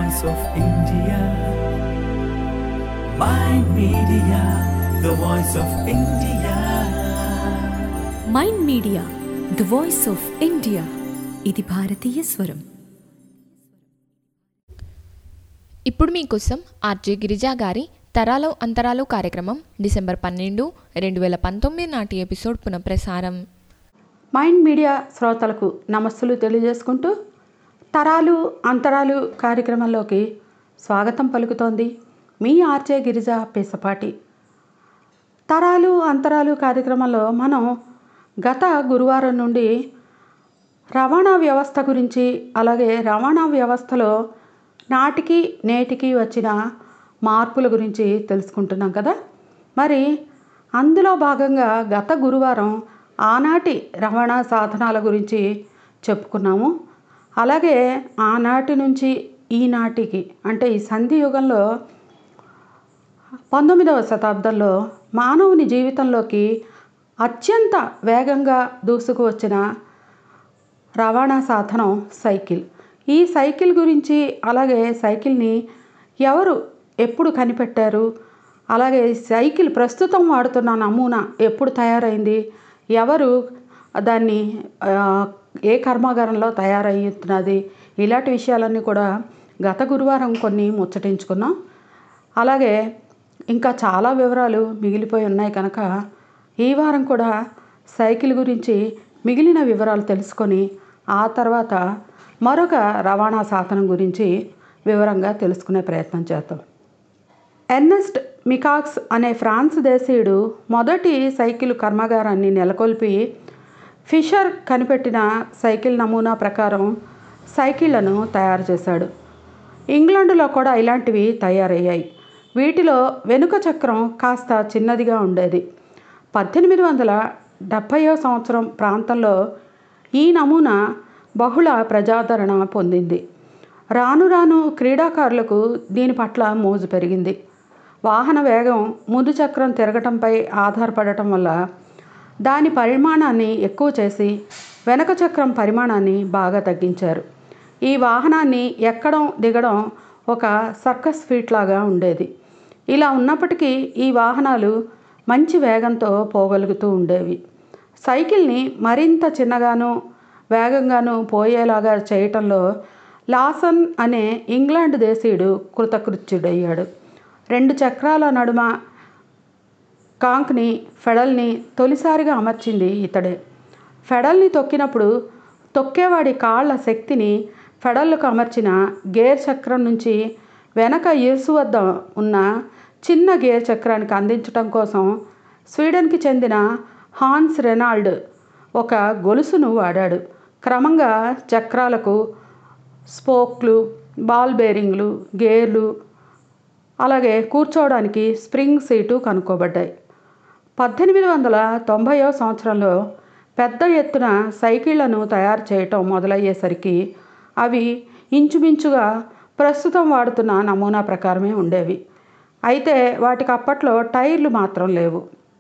voice of India. Mind Media, the voice of India. Mind media the voice of India ఇది భారతీయ స్వరం ఇప్పుడు మీకోసం ఆర్జే గిరిజా గారి తరాలో అంతరాలు కార్యక్రమం డిసెంబర్ పన్నెండు రెండు వేల పంతొమ్మిది నాటి ఎపిసోడ్ పునఃప్రసారం మైండ్ మీడియా శ్రోతలకు నమస్సులు తెలియజేసుకుంటూ తరాలు అంతరాలు కార్యక్రమంలోకి స్వాగతం పలుకుతోంది మీ ఆర్జే గిరిజ పేసపాటి తరాలు అంతరాలు కార్యక్రమంలో మనం గత గురువారం నుండి రవాణా వ్యవస్థ గురించి అలాగే రవాణా వ్యవస్థలో నాటికి నేటికి వచ్చిన మార్పుల గురించి తెలుసుకుంటున్నాం కదా మరి అందులో భాగంగా గత గురువారం ఆనాటి రవాణా సాధనాల గురించి చెప్పుకున్నాము అలాగే ఆనాటి నుంచి ఈనాటికి అంటే ఈ సంధి యుగంలో పంతొమ్మిదవ శతాబ్దంలో మానవుని జీవితంలోకి అత్యంత వేగంగా దూసుకు వచ్చిన రవాణా సాధనం సైకిల్ ఈ సైకిల్ గురించి అలాగే సైకిల్ని ఎవరు ఎప్పుడు కనిపెట్టారు అలాగే సైకిల్ ప్రస్తుతం వాడుతున్న నమూనా ఎప్పుడు తయారైంది ఎవరు దాన్ని ఆ, ఏ కర్మాగారంలో తయారవుతున్నది ఇలాంటి విషయాలన్నీ కూడా గత గురువారం కొన్ని ముచ్చటించుకున్నాం అలాగే ఇంకా చాలా వివరాలు మిగిలిపోయి ఉన్నాయి కనుక ఈ వారం కూడా సైకిల్ గురించి మిగిలిన వివరాలు తెలుసుకొని ఆ తర్వాత మరొక రవాణా సాధనం గురించి వివరంగా తెలుసుకునే ప్రయత్నం చేద్దాం ఎర్నెస్ట్ మికాక్స్ అనే ఫ్రాన్స్ దేశీయుడు మొదటి సైకిల్ కర్మాగారాన్ని నెలకొల్పి ఫిషర్ కనిపెట్టిన సైకిల్ నమూనా ప్రకారం సైకిళ్లను తయారు చేశాడు ఇంగ్లాండ్లో కూడా ఇలాంటివి తయారయ్యాయి వీటిలో వెనుక చక్రం కాస్త చిన్నదిగా ఉండేది పద్దెనిమిది వందల డెబ్భైవ సంవత్సరం ప్రాంతంలో ఈ నమూనా బహుళ ప్రజాదరణ పొందింది రాను రాను క్రీడాకారులకు దీని పట్ల మోజు పెరిగింది వాహన వేగం ముందు చక్రం తిరగటంపై ఆధారపడటం వల్ల దాని పరిమాణాన్ని ఎక్కువ చేసి వెనక చక్రం పరిమాణాన్ని బాగా తగ్గించారు ఈ వాహనాన్ని ఎక్కడం దిగడం ఒక సర్కస్ ఫీట్ లాగా ఉండేది ఇలా ఉన్నప్పటికీ ఈ వాహనాలు మంచి వేగంతో పోగలుగుతూ ఉండేవి సైకిల్ని మరింత చిన్నగాను వేగంగాను పోయేలాగా చేయటంలో లాసన్ అనే ఇంగ్లాండ్ దేశీయుడు కృతకృత్యుడయ్యాడు రెండు చక్రాల నడుమ కాంక్ని ఫెడల్ని తొలిసారిగా అమర్చింది ఇతడే ఫెడల్ని తొక్కినప్పుడు తొక్కేవాడి కాళ్ళ శక్తిని ఫెడల్లకు అమర్చిన గేర్ చక్రం నుంచి వెనక ఇరుసు వద్ద ఉన్న చిన్న గేర్ చక్రానికి అందించటం కోసం స్వీడన్కి చెందిన హాన్స్ రెనాల్డ్ ఒక గొలుసును వాడాడు క్రమంగా చక్రాలకు స్పోక్లు బాల్ బేరింగ్లు గేర్లు అలాగే కూర్చోవడానికి స్ప్రింగ్ సీటు కనుక్కోబడ్డాయి పద్దెనిమిది వందల తొంభైవ సంవత్సరంలో పెద్ద ఎత్తున సైకిళ్లను తయారు చేయటం మొదలయ్యేసరికి అవి ఇంచుమించుగా ప్రస్తుతం వాడుతున్న నమూనా ప్రకారమే ఉండేవి అయితే వాటికి అప్పట్లో టైర్లు మాత్రం లేవు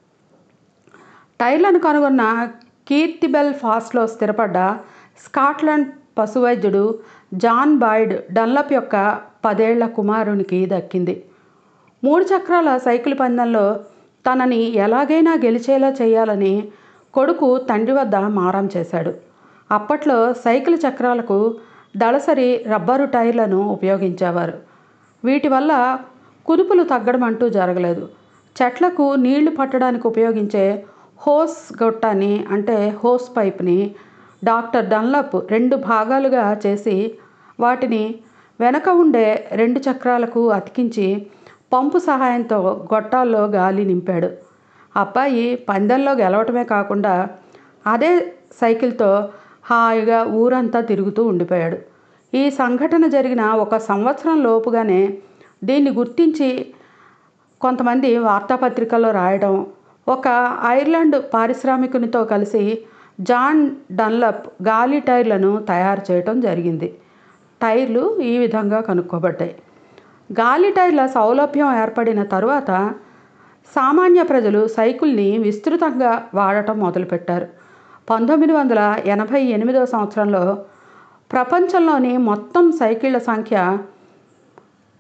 టైర్లను కనుగొన్న కీర్తిబెల్ ఫాస్ట్లో స్థిరపడ్డ స్కాట్లాండ్ పశువైద్యుడు జాన్ బాయిడ్ డన్లప్ యొక్క పదేళ్ల కుమారునికి దక్కింది మూడు చక్రాల సైకిల్ పందెంలో తనని ఎలాగైనా గెలిచేలా చేయాలని కొడుకు తండ్రి వద్ద మారం చేశాడు అప్పట్లో సైకిల్ చక్రాలకు దళసరి రబ్బరు టైర్లను ఉపయోగించేవారు వీటి వల్ల కుదుపులు తగ్గడం అంటూ జరగలేదు చెట్లకు నీళ్లు పట్టడానికి ఉపయోగించే హోస్ గొట్టాన్ని అంటే హోస్ పైప్ని డాక్టర్ డన్లప్ రెండు భాగాలుగా చేసి వాటిని వెనక ఉండే రెండు చక్రాలకు అతికించి పంపు సహాయంతో గొట్టాల్లో గాలి నింపాడు అబ్బాయి పందెంలో గెలవటమే కాకుండా అదే సైకిల్తో హాయిగా ఊరంతా తిరుగుతూ ఉండిపోయాడు ఈ సంఘటన జరిగిన ఒక సంవత్సరం లోపుగానే దీన్ని గుర్తించి కొంతమంది వార్తాపత్రికల్లో రాయడం ఒక ఐర్లాండ్ పారిశ్రామికునితో కలిసి జాన్ డన్లప్ గాలి టైర్లను తయారు చేయటం జరిగింది టైర్లు ఈ విధంగా కనుక్కోబడ్డాయి గాలి టైర్ల సౌలభ్యం ఏర్పడిన తరువాత సామాన్య ప్రజలు సైకిల్ని విస్తృతంగా వాడటం మొదలుపెట్టారు పంతొమ్మిది వందల ఎనభై ఎనిమిదవ సంవత్సరంలో ప్రపంచంలోని మొత్తం సైకిళ్ల సంఖ్య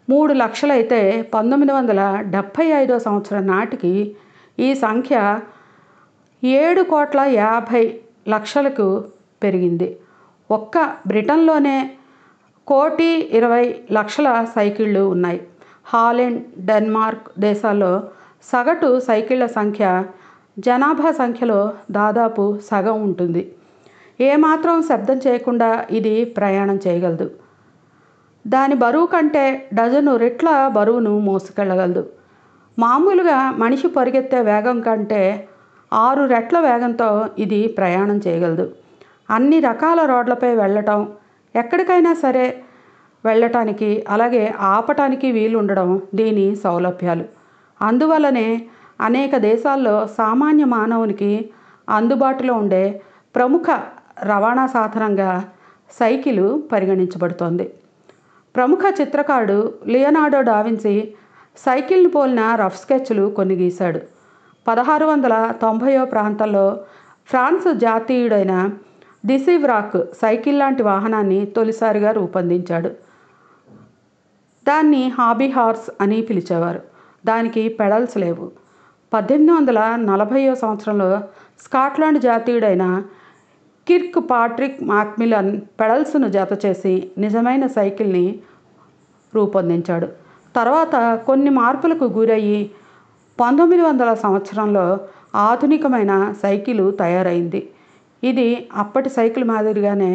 మూడు లక్షలైతే పంతొమ్మిది వందల డెబ్భై ఐదో సంవత్సరం నాటికి ఈ సంఖ్య ఏడు కోట్ల యాభై లక్షలకు పెరిగింది ఒక్క బ్రిటన్లోనే కోటి ఇరవై లక్షల సైకిళ్ళు ఉన్నాయి హాలెండ్ డెన్మార్క్ దేశాల్లో సగటు సైకిళ్ళ సంఖ్య జనాభా సంఖ్యలో దాదాపు సగం ఉంటుంది ఏమాత్రం శబ్దం చేయకుండా ఇది ప్రయాణం చేయగలదు దాని బరువు కంటే డజను రెట్ల బరువును మోసుకెళ్ళగలదు మామూలుగా మనిషి పరిగెత్తే వేగం కంటే ఆరు రెట్ల వేగంతో ఇది ప్రయాణం చేయగలదు అన్ని రకాల రోడ్లపై వెళ్ళటం ఎక్కడికైనా సరే వెళ్ళటానికి అలాగే ఆపటానికి వీలు ఉండడం దీని సౌలభ్యాలు అందువల్లనే అనేక దేశాల్లో సామాన్య మానవునికి అందుబాటులో ఉండే ప్రముఖ రవాణా సాధనంగా సైకిలు పరిగణించబడుతోంది ప్రముఖ చిత్రకారుడు లియనార్డో డావిన్సీ సైకిల్ని పోలిన రఫ్ స్కెచ్లు కొన్ని గీశాడు పదహారు వందల తొంభైవ ప్రాంతంలో ఫ్రాన్స్ జాతీయుడైన దిసివ్రాక్ సైకిల్ లాంటి వాహనాన్ని తొలిసారిగా రూపొందించాడు దాన్ని హాబీ హార్స్ అని పిలిచేవారు దానికి పెడల్స్ లేవు పద్దెనిమిది వందల నలభైవ సంవత్సరంలో స్కాట్లాండ్ జాతీయుడైన కిర్క్ పాట్రిక్ మాక్మిలన్ పెడల్స్ను జత చేసి నిజమైన సైకిల్ని రూపొందించాడు తర్వాత కొన్ని మార్పులకు గురయ్యి పంతొమ్మిది వందల సంవత్సరంలో ఆధునికమైన సైకిలు తయారైంది ఇది అప్పటి సైకిల్ మాదిరిగానే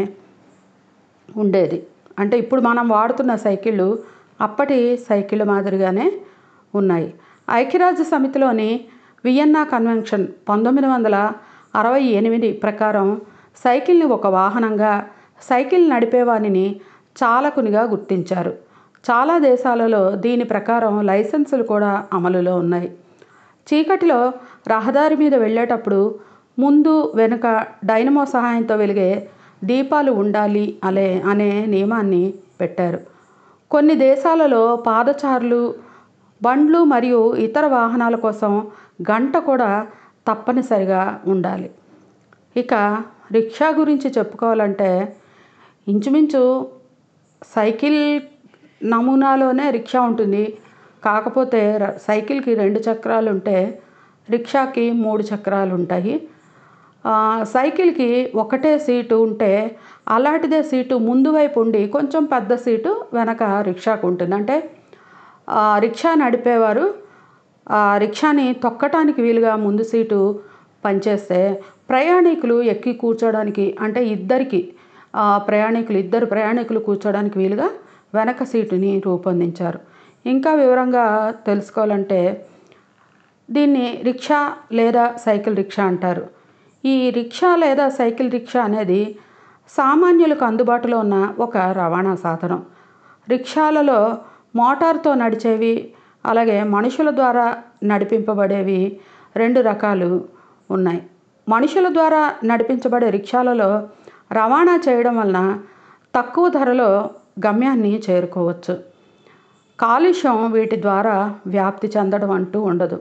ఉండేది అంటే ఇప్పుడు మనం వాడుతున్న సైకిళ్ళు అప్పటి సైకిళ్ళ మాదిరిగానే ఉన్నాయి ఐక్యరాజ్య సమితిలోని వియన్నా కన్వెన్షన్ పంతొమ్మిది వందల అరవై ఎనిమిది ప్రకారం సైకిల్ని ఒక వాహనంగా సైకిల్ నడిపేవానిని చాలకునిగా గుర్తించారు చాలా దేశాలలో దీని ప్రకారం లైసెన్సులు కూడా అమలులో ఉన్నాయి చీకటిలో రహదారి మీద వెళ్ళేటప్పుడు ముందు వెనుక డైనమో సహాయంతో వెలిగే దీపాలు ఉండాలి అలే అనే నియమాన్ని పెట్టారు కొన్ని దేశాలలో పాదచారులు బండ్లు మరియు ఇతర వాహనాల కోసం గంట కూడా తప్పనిసరిగా ఉండాలి ఇక రిక్షా గురించి చెప్పుకోవాలంటే ఇంచుమించు సైకిల్ నమూనాలోనే రిక్షా ఉంటుంది కాకపోతే ర- సైకిల్కి రెండు చక్రాలు ఉంటే రిక్షాకి మూడు చక్రాలు ఉంటాయి ఆ, సైకిల్కి ఒకటే సీటు ఉంటే అలాంటిదే సీటు ముందు వైపు ఉండి కొంచెం పెద్ద సీటు వెనక రిక్షాకు ఉంటుంది అంటే ఆ, రిక్షా నడిపేవారు ఆ రిక్షాని తొక్కటానికి వీలుగా ముందు సీటు పనిచేస్తే ప్రయాణికులు ఎక్కి కూర్చోడానికి అంటే ఇద్దరికి ఆ, ప్రయాణికులు ఇద్దరు ప్రయాణికులు కూర్చోడానికి వీలుగా వెనక సీటుని రూపొందించారు ఇంకా వివరంగా తెలుసుకోవాలంటే దీన్ని రిక్షా లేదా సైకిల్ రిక్షా అంటారు ఈ రిక్షా లేదా సైకిల్ రిక్షా అనేది సామాన్యులకు అందుబాటులో ఉన్న ఒక రవాణా సాధనం రిక్షాలలో మోటార్తో నడిచేవి అలాగే మనుషుల ద్వారా నడిపింపబడేవి రెండు రకాలు ఉన్నాయి మనుషుల ద్వారా నడిపించబడే రిక్షాలలో రవాణా చేయడం వలన తక్కువ ధరలో గమ్యాన్ని చేరుకోవచ్చు కాలుష్యం వీటి ద్వారా వ్యాప్తి చెందడం అంటూ ఉండదు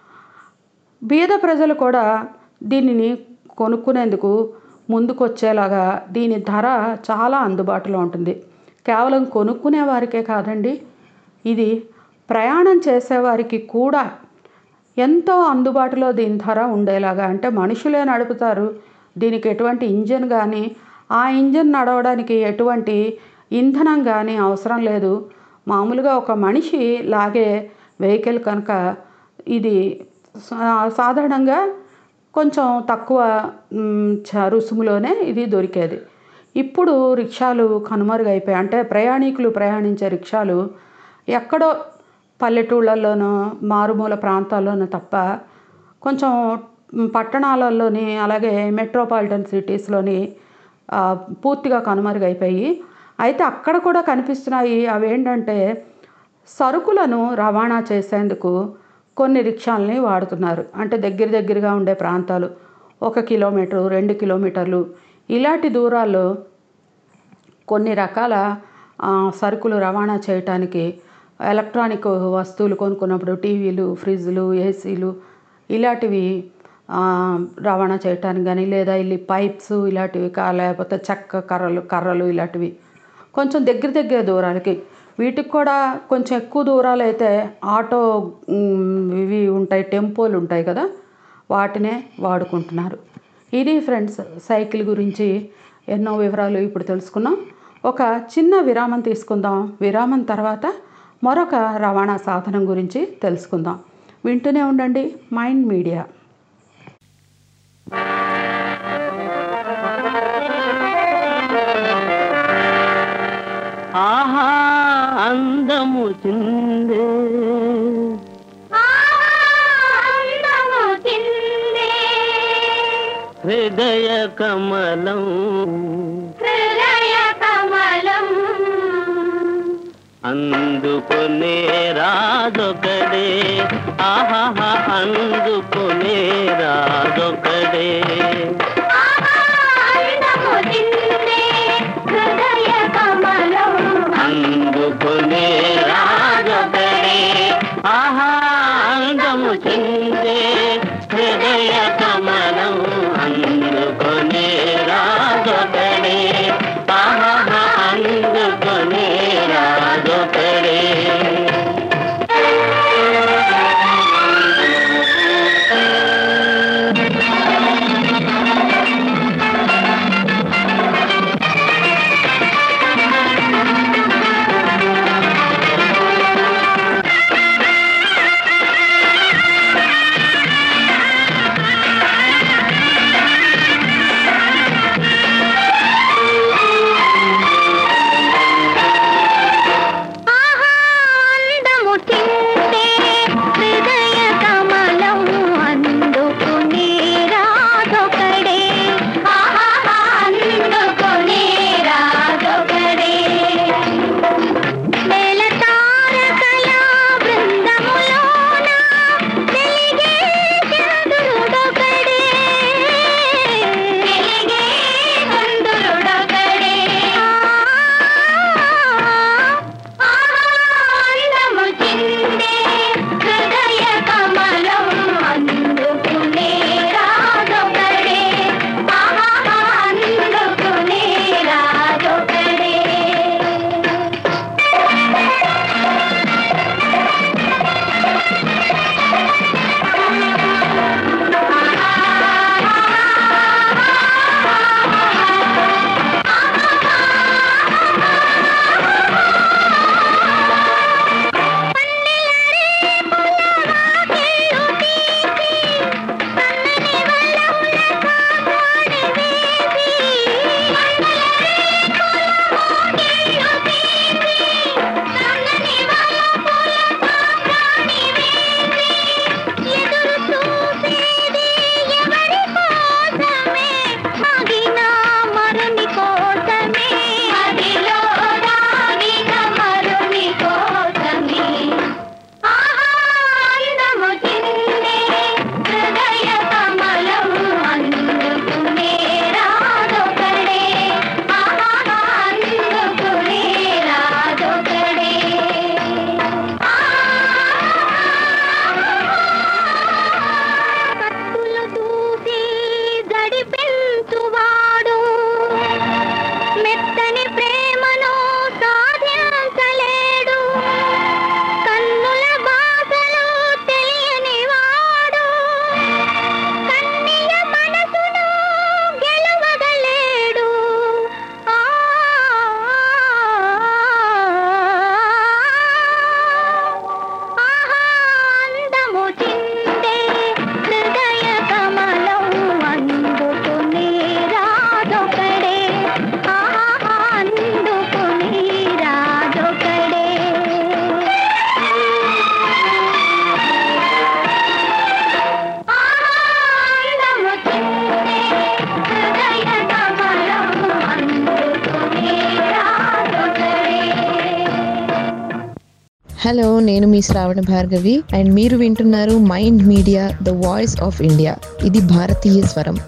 బీద ప్రజలు కూడా దీనిని కొనుక్కునేందుకు ముందుకొచ్చేలాగా దీని ధర చాలా అందుబాటులో ఉంటుంది కేవలం కొనుక్కునే వారికే కాదండి ఇది ప్రయాణం చేసేవారికి కూడా ఎంతో అందుబాటులో దీని ధర ఉండేలాగా అంటే మనుషులే నడుపుతారు దీనికి ఎటువంటి ఇంజన్ కానీ ఆ ఇంజన్ నడవడానికి ఎటువంటి ఇంధనం కానీ అవసరం లేదు మామూలుగా ఒక మనిషి లాగే వెహికల్ కనుక ఇది సా- సాధారణంగా కొంచెం తక్కువ మ్, చ- రుసుములోనే ఇది దొరికేది ఇప్పుడు రిక్షాలు కనుమరుగైపోయాయి అంటే ప్రయాణికులు ప్రయాణించే రిక్షాలు ఎక్కడో పల్లెటూళ్ళల్లోనో మారుమూల ప్రాంతాల్లోనో తప్ప కొంచెం మ్, పట్టణాలలోని అలాగే మెట్రోపాలిటన్ సిటీస్లోని ఆ, పూర్తిగా కనుమరుగైపోయి అయితే అక్కడ కూడా కనిపిస్తున్నాయి అవేంటంటే సరుకులను రవాణా చేసేందుకు కొన్ని రిక్షాలని వాడుతున్నారు అంటే దగ్గర దగ్గరగా ఉండే ప్రాంతాలు ఒక కిలోమీటరు రెండు కిలోమీటర్లు ఇలాంటి దూరాల్లో కొన్ని రకాల ఆ, సరుకులు రవాణా చేయటానికి ఎలక్ట్రానిక్ వస్తువులు కొనుక్కున్నప్పుడు టీవీలు ఫ్రిడ్జ్లు ఏసీలు ఇలాంటివి ఆ, రవాణా చేయటానికి కానీ లేదా ఇల్లి పైప్స్ ఇలాంటివి కా లేకపోతే చెక్క కర్రలు కర్రలు ఇలాంటివి కొంచెం దగ్గర దగ్గర దూరాలకి వీటికి కూడా కొంచెం ఎక్కువ దూరాలు అయితే ఆటో మ్, ఇవి ఉంటాయి టెంపోలు ఉంటాయి కదా వాటినే వాడుకుంటున్నారు ఇది ఫ్రెండ్స్ సైకిల్ గురించి ఎన్నో వివరాలు ఇప్పుడు తెలుసుకున్నాం ఒక చిన్న విరామం తీసుకుందాం విరామం తర్వాత మరొక రవాణా సాధనం గురించి తెలుసుకుందాం వింటూనే ఉండండి మైండ్ మీడియా ఆహా అందము చిందే హృదయ కమలం అందుకునే రాజొకడే ఆహా అందుకునే రాజొకడే అందుకునే రాజొకడే ఆహా అందము చిందే హృదయ కమలం అందుకునే రాజొకడే ఆహా అందుకునే రాజొకడే హలో నేను మీ శ్రావణ భార్గవి అండ్ మీరు వింటున్నారు mind media the voice of India ఇది భారతీయ స్వరం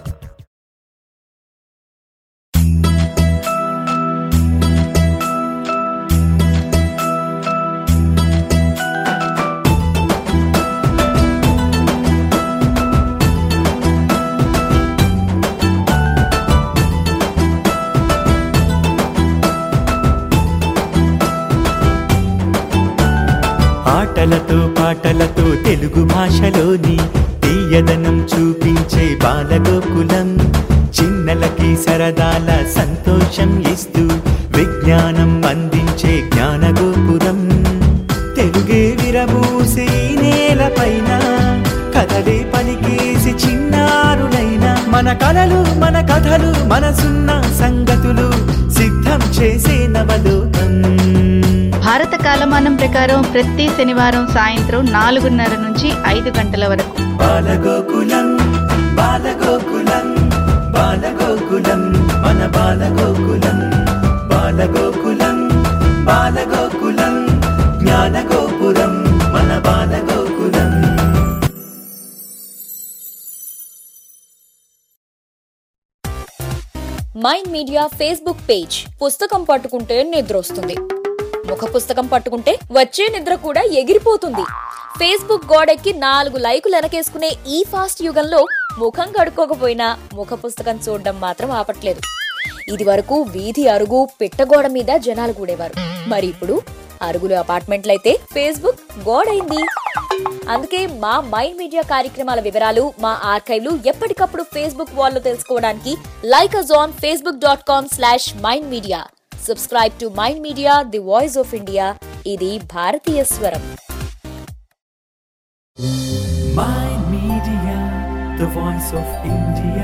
ఆటలతో పాటలతో తెలుగు భాషలోని తీయదనం చూపించే బాలగోకులం చిన్నలకి సరదాల సంతోషం ఇస్తూ విజ్ఞానం అందించే జ్ఞానగోపురం తెలుగే విరబూసి ఈ నేలపైన కథలే పలికేసి చిన్నారులైన మన కలలు మన కథలు మనసున్న సంగతులు సిద్ధం చేసే నవలోకం భారత కాలమానం ప్రకారం ప్రతి శనివారం సాయంత్రం నాలుగున్నర నుంచి ఐదు గంటల వరకు బాలగోకులం బాలగోకులం బాలగోకులం మన బాలగోకులం బాలగోకులం బాలగోకులం జ్ఞానగోపురం మన Balagokulam mind media Facebook page పుస్తకం పట్టుకుంటే నిద్ర వస్తుంది ముఖ పుస్తకం పట్టుకుంటే వచ్చే నిద్ర కూడా ఎగిరిపోతుంది ఫేస్బుక్ గోడెక్కి నాలుగు లైకులు వెనకేసుకునే ఈ ఫాస్ట్ యుగంలో ముఖం కడుక్కోకపోయినా ముఖ పుస్తకం చూడడం మాత్రం ఆపట్లేదు ఇది వరకు వీధి అరుగు పిట్టగోడ మీద జనాలు కూడేవారు మరి ఇప్పుడు అరుగులు అపార్ట్మెంట్లయితే ఫేస్బుక్ గోడైంది అందుకే మా మైండ్ మీడియా కార్యక్రమాల వివరాలు మా ఆర్కైవ్లు ఎప్పటికప్పుడు ఫేస్బుక్ వాల్లో తెలుసుకోవడానికి like us on Facebook dot com slash mind media subscribe to mind media the voice of India ఇది భారతీయ స్వరం Mind Media, the voice of India.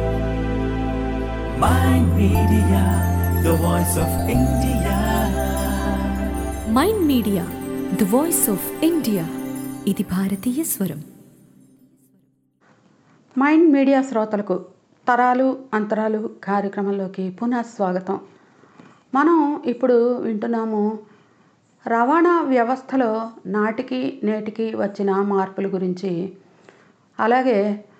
Mind Media, the voice of India. Mind media the voice of India ఇది భారతీయ స్వరం mind media శ్రోతలకు తరాలు అంతరాలు కార్యక్రమంలోకి పునః స్వాగతం మనం ఇప్పుడు వింటున్నాము రవాణా వ్యవస్థలో నాటికి నేటికి వచ్చిన మార్పుల గురించి అలాగే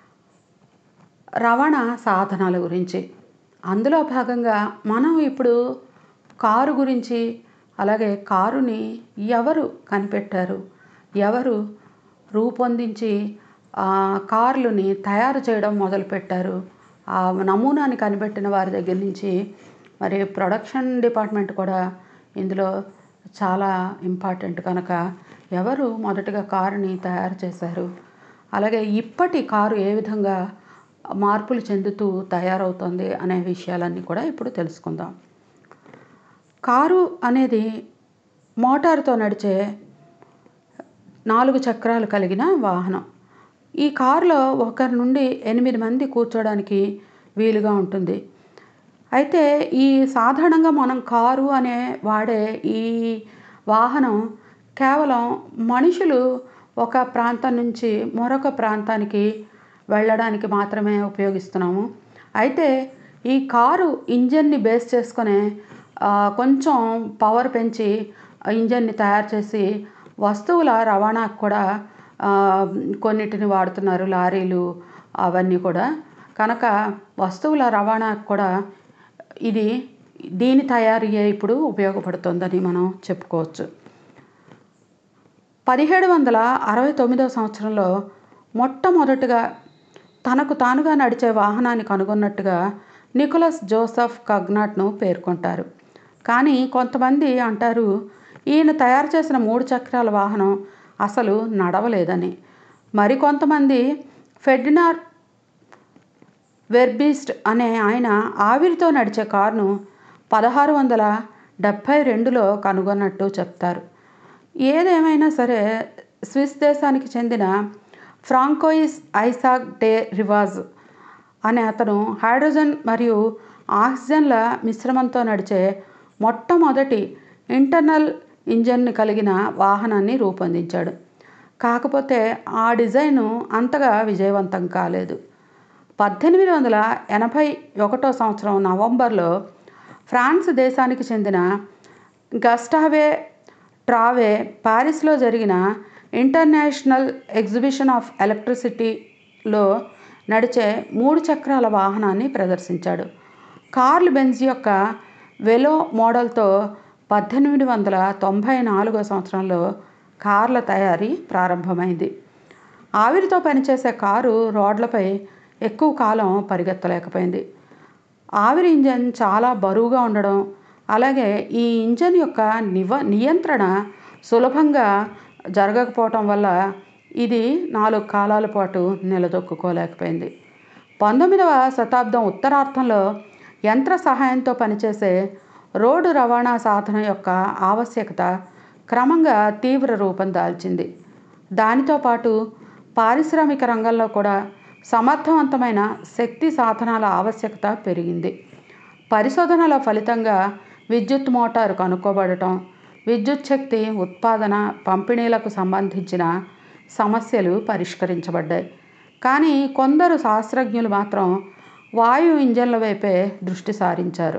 రవాణా సాధనాల గురించి అందులో భాగంగా మనం ఇప్పుడు కారు గురించి అలాగే కారుని ఎవరు కనిపెట్టారు ఎవరు రూపొందించి ఆ కార్లని తయారు చేయడం మొదలుపెట్టారు ఆ నమూనాని కనిపెట్టిన వారి దగ్గర నుంచి మరి ప్రొడక్షన్ డిపార్ట్మెంట్ కూడా ఇందులో చాలా ఇంపార్టెంట్ కనుక ఎవరు మొదటగా కారుని తయారు చేశారు అలాగే ఇప్పటి కారు ఏ విధంగా మార్పులు చెందుతూ తయారవుతుంది అనే విషయాలన్నీ కూడా ఇప్పుడు తెలుసుకుందాం కారు అనేది మోటారుతో నడిచే నాలుగు చక్రాలు కలిగిన వాహనం ఈ కారులో ఒకరి నుండి ఎనిమిది మంది కూర్చోడానికి వీలుగా ఉంటుంది అయితే ఈ సాధారణంగా మనం కారు అనే వాడే ఈ వాహనం కేవలం మనుషులు ఒక ప్రాంతం నుంచి మరొక ప్రాంతానికి వెళ్ళడానికి మాత్రమే ఉపయోగిస్తున్నాము అయితే ఈ కారు ఇంజన్ని బేస్ చేసుకొని ఆ, కొంచెం పవర్ పెంచి ఆ ఇంజన్ని తయారు చేసి వస్తువుల రవాణాకు కూడా ఆ, కొన్నిటిని వాడుతున్నారు లారీలు అవన్నీ కూడా కనుక వస్తువుల రవాణాకు కూడా ఇది దీని తయారీయే ఇప్పుడు ఉపయోగపడుతుందని మనం చెప్పుకోవచ్చు పదిహేడు వందల అరవై తొమ్మిదవ సంవత్సరంలో మొట్టమొదటిగా తనకు తానుగా నడిచే వాహనాన్ని కనుగొన్నట్టుగా నికోలస్ జోసెఫ్ కగ్నాట్ను పేర్కొంటారు కానీ కొంతమంది అంటారు ఈయన తయారు చేసిన మూడు చక్రాల వాహనం అసలు నడవలేదని మరికొంతమంది ఫెడ్నార్ వెర్బిస్ట్ అనే ఆయన ఆవిరితో నడిచే కారును పదహారు వందల డెబ్భై రెండులో కనుగొన్నట్టు చెప్తారు ఏదేమైనా సరే స్విస్ దేశానికి చెందిన ఫ్రాంకోయిస్ ఐసాక్ డే రివాజ్ అనే అతను హైడ్రోజన్ మరియు ఆక్సిజన్ల మిశ్రమంతో నడిచే మొట్టమొదటి ఇంటర్నల్ ఇంజన్ కలిగిన వాహనాన్ని రూపొందించాడు కాకపోతే ఆ డిజైను అంతగా విజయవంతం కాలేదు పద్దెనిమిది వందల ఎనభై ఒకటో సంవత్సరం నవంబర్లో ఫ్రాన్స్ దేశానికి చెందిన గస్టావే ట్రావే పారిస్లో జరిగిన ఇంటర్నేషనల్ ఎగ్జిబిషన్ ఆఫ్ ఎలక్ట్రిసిటీలో నడిచే మూడు చక్రాల వాహనాన్ని ప్రదర్శించాడు కార్ల్ బెంజ్ యొక్క వెలో మోడల్తో పద్దెనిమిది వందల తొంభై నాలుగో సంవత్సరంలో కార్ల తయారీ ప్రారంభమైంది ఆవిరితో పనిచేసే కారు రోడ్లపై ఎక్కువ కాలం పరిగెత్తలేకపోయింది ఆవిరి ఇంజన్ చాలా బరువుగా ఉండడం అలాగే ఈ ఇంజన్ యొక్క నివ నియంత్రణ సులభంగా జరగకపోవటం వల్ల ఇది నాలుగు కాలాల పాటు నిలదొక్కుకోలేకపోయింది పంతొమ్మిదవ శతాబ్దం ఉత్తరార్థంలో యంత్ర సహాయంతో పనిచేసే రోడ్డు రవాణా సాధన యొక్క ఆవశ్యకత క్రమంగా తీవ్ర రూపం దాల్చింది దానితో పాటు పారిశ్రామిక రంగంలో కూడా సమర్థవంతమైన శక్తి సాధనాల ఆవశ్యకత పెరిగింది పరిశోధనల ఫలితంగా విద్యుత్ మోటారు కనుక్కోబడటం విద్యుత్ శక్తి ఉత్పాదన పంపిణీలకు సంబంధించిన సమస్యలు పరిష్కరించబడ్డాయి కానీ కొందరు శాస్త్రజ్ఞులు మాత్రం వాయు ఇంజన్ల వైపే దృష్టి సారించారు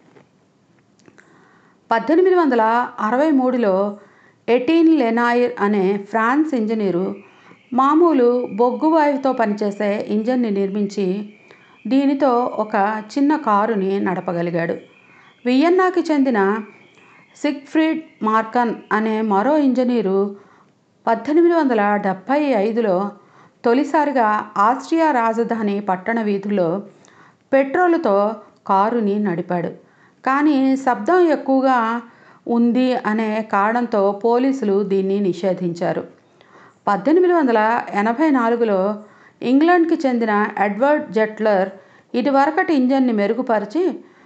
పద్దెనిమిది వందల అరవై మూడులో ఎటీన్ లెనాయిర్ అనే ఫ్రాన్స్ ఇంజనీరు మామూలు బొగ్గు వాయువుతో పనిచేసే ఇంజన్ని నిర్మించి దీనితో ఒక చిన్న కారుని నడపగలిగాడు వియన్నాకి చెందిన సిగ్ఫ్రీడ్ మార్కన్ అనే మరో ఇంజనీరు పద్దెనిమిది వందల డెబ్భై ఐదులో తొలిసారిగా ఆస్ట్రియా రాజధాని పట్టణ వీధుల్లో పెట్రోలుతో కారుని నడిపాడు కానీ శబ్దం ఎక్కువగా ఉంది అనే కారణంతో పోలీసులు దీన్ని నిషేధించారు పద్దెనిమిది వందల ఎనభై నాలుగులో ఇంగ్లాండ్కి చెందిన ఎడ్వర్డ్ జెట్లర్ ఇదివరకటి ఇంజన్ని మెరుగుపరిచి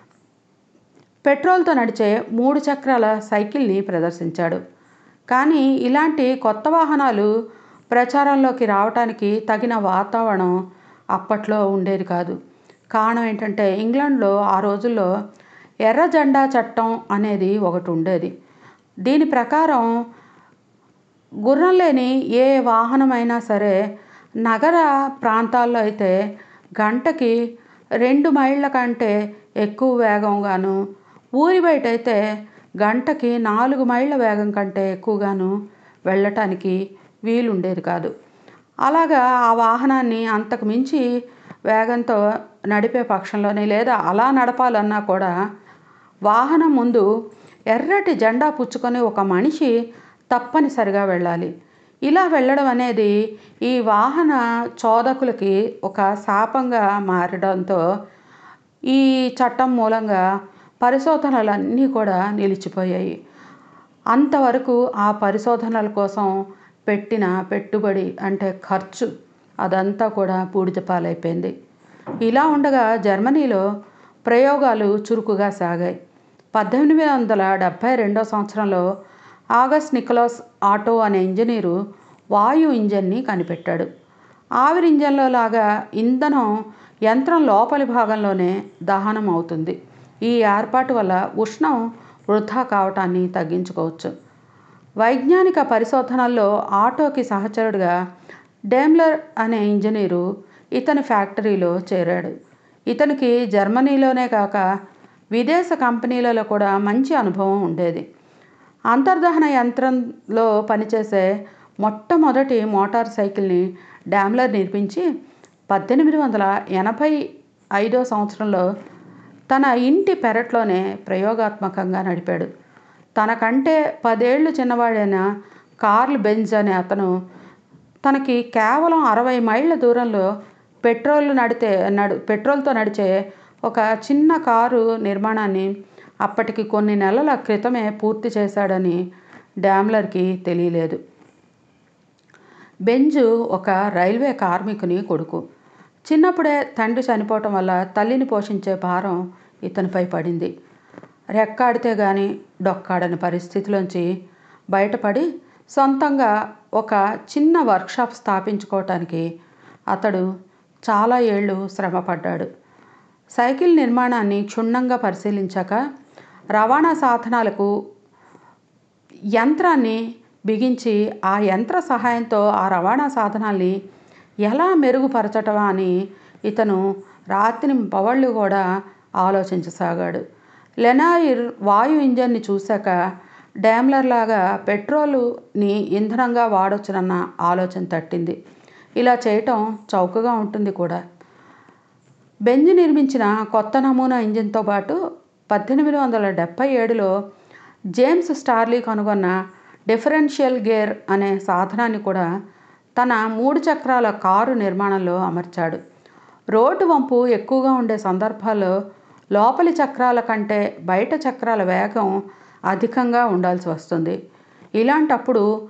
పెట్రోల్తో నడిచే మూడు చక్రాల సైకిల్ని ప్రదర్శించాడు కానీ ఇలాంటి కొత్త వాహనాలు ప్రచారంలోకి రావడానికి తగిన వాతావరణం అప్పట్లో ఉండేది కాదు కారణం ఏంటంటే ఇంగ్లాండ్లో ఆ రోజుల్లో ఎర్ర జెండా చట్టం అనేది ఒకటి ఉండేది దీని ప్రకారం గుర్రం లేని ఏ వాహనమైనా సరే నగర ప్రాంతాల్లో అయితే గంటకి రెండు మైళ్ళ కంటే ఎక్కువ వేగంగాను ఊరి బయట అయితే గంటకి నాలుగు మైళ్ళ వేగం కంటే ఎక్కువగాను వెళ్ళటానికి వీలుండేది కాదు అలాగా ఆ వాహనాన్ని అంతకు మించి వేగంతో నడిపే పక్షంలోనే లేదా అలా నడపాలన్నా కూడా వాహనం ముందు ఎర్రటి జెండా పుచ్చుకొని ఒక మనిషి తప్పనిసరిగా వెళ్ళాలి ఇలా వెళ్ళడం అనేది ఈ వాహన చోదకులకి ఒక శాపంగా మారడంతో ఈ చట్టం మూలంగా పరిశోధనలన్నీ కూడా నిలిచిపోయాయి అంతవరకు ఆ పరిశోధనల కోసం పెట్టిన పెట్టుబడి అంటే ఖర్చు అదంతా కూడా బూడిద పాలైపోయింది ఇలా ఉండగా జర్మనీలో ప్రయోగాలు చురుకుగా సాగాయి పద్దెనిమిది వందల డెబ్భై రెండో సంవత్సరంలో ఆగస్ట్ నికోలస్ ఆటో అనే ఇంజనీరు వాయు ఇంజన్ని కనిపెట్టాడు ఆవిరి ఇంజన్లో లాగా ఇంధనం యంత్రం లోపలి భాగంలోనే దహనం అవుతుంది ఈ ఏర్పాటు వల్ల ఉష్ణం వృధా కావటాన్ని తగ్గించుకోవచ్చు వైజ్ఞానిక పరిశోధనల్లో ఆటోకి సహచరుడిగా డేమ్లర్ అనే ఇంజనీరు ఇతని ఫ్యాక్టరీలో చేరాడు ఇతనికి జర్మనీలోనే కాక విదేశ కంపెనీలలో కూడా మంచి అనుభవం ఉండేది అంతర్దహన యంత్రంలో పనిచేసే మొట్టమొదటి మోటార్ సైకిల్ని డామ్లర్ నిర్మించి పద్దెనిమిది వందల ఎనభై ఐదో సంవత్సరంలో తన ఇంటి పెరట్లోనే ప్రయోగాత్మకంగా నడిపాడు తనకంటే పదేళ్లు చిన్నవాడైన కార్ల్ బెంజ్ అనే అతను తనకి కేవలం అరవై మైళ్ళ దూరంలో పెట్రోల్ నడితే నడు పెట్రోల్తో నడిచే ఒక చిన్న కారు నిర్మాణాన్ని అప్పటికి కొన్ని నెలల క్రితమే పూర్తి చేశాడని డామ్లర్కి తెలియలేదు బెంజు ఒక రైల్వే కార్మికుని కొడుకు చిన్నప్పుడే తండ్రి చనిపోవటం వల్ల తల్లిని పోషించే భారం ఇతనిపై పడింది రెక్కాడితే గాని డొక్కాడని పరిస్థితిలోంచి బయటపడి సొంతంగా ఒక చిన్న వర్క్షాప్ స్థాపించుకోవటానికి అతడు చాలా ఏళ్ళు శ్రమపడ్డాడు సైకిల్ నిర్మాణాన్ని క్షుణ్ణంగా పరిశీలించాక రవాణా సాధనాలకు యంత్రాన్ని బిగించి ఆ యంత్ర సహాయంతో ఆ రవాణా సాధనాల్ని ఎలా మెరుగుపరచటమా అని ఇతను రాత్రి పవళ్ళు కూడా ఆలోచించసాగాడు లెనాయిర్ వాయు ఇంజన్ని చూశాక డామ్లర్ లాగా పెట్రోలుని ఇంధనంగా వాడొచ్చునన్న ఆలోచన తట్టింది ఇలా చేయటం చౌకగా ఉంటుంది కూడా బెంజ్ నిర్మించిన కొత్త నమూనా ఇంజిన్తో పాటు పద్దెనిమిది వందల డెబ్భై ఏడులో జేమ్స్ స్టార్లీ కనుగొన్న డిఫరెన్షియల్ గేర్ అనే సాధనాన్ని కూడా తన మూడు చక్రాల కారు నిర్మాణంలో అమర్చాడు రోడ్డు వంపు ఎక్కువగా ఉండే సందర్భాల్లో లోపలి చక్రాల కంటే బయట చక్రాల వేగం అధికంగా ఉండాల్సి వస్తుంది ఇలాంటప్పుడు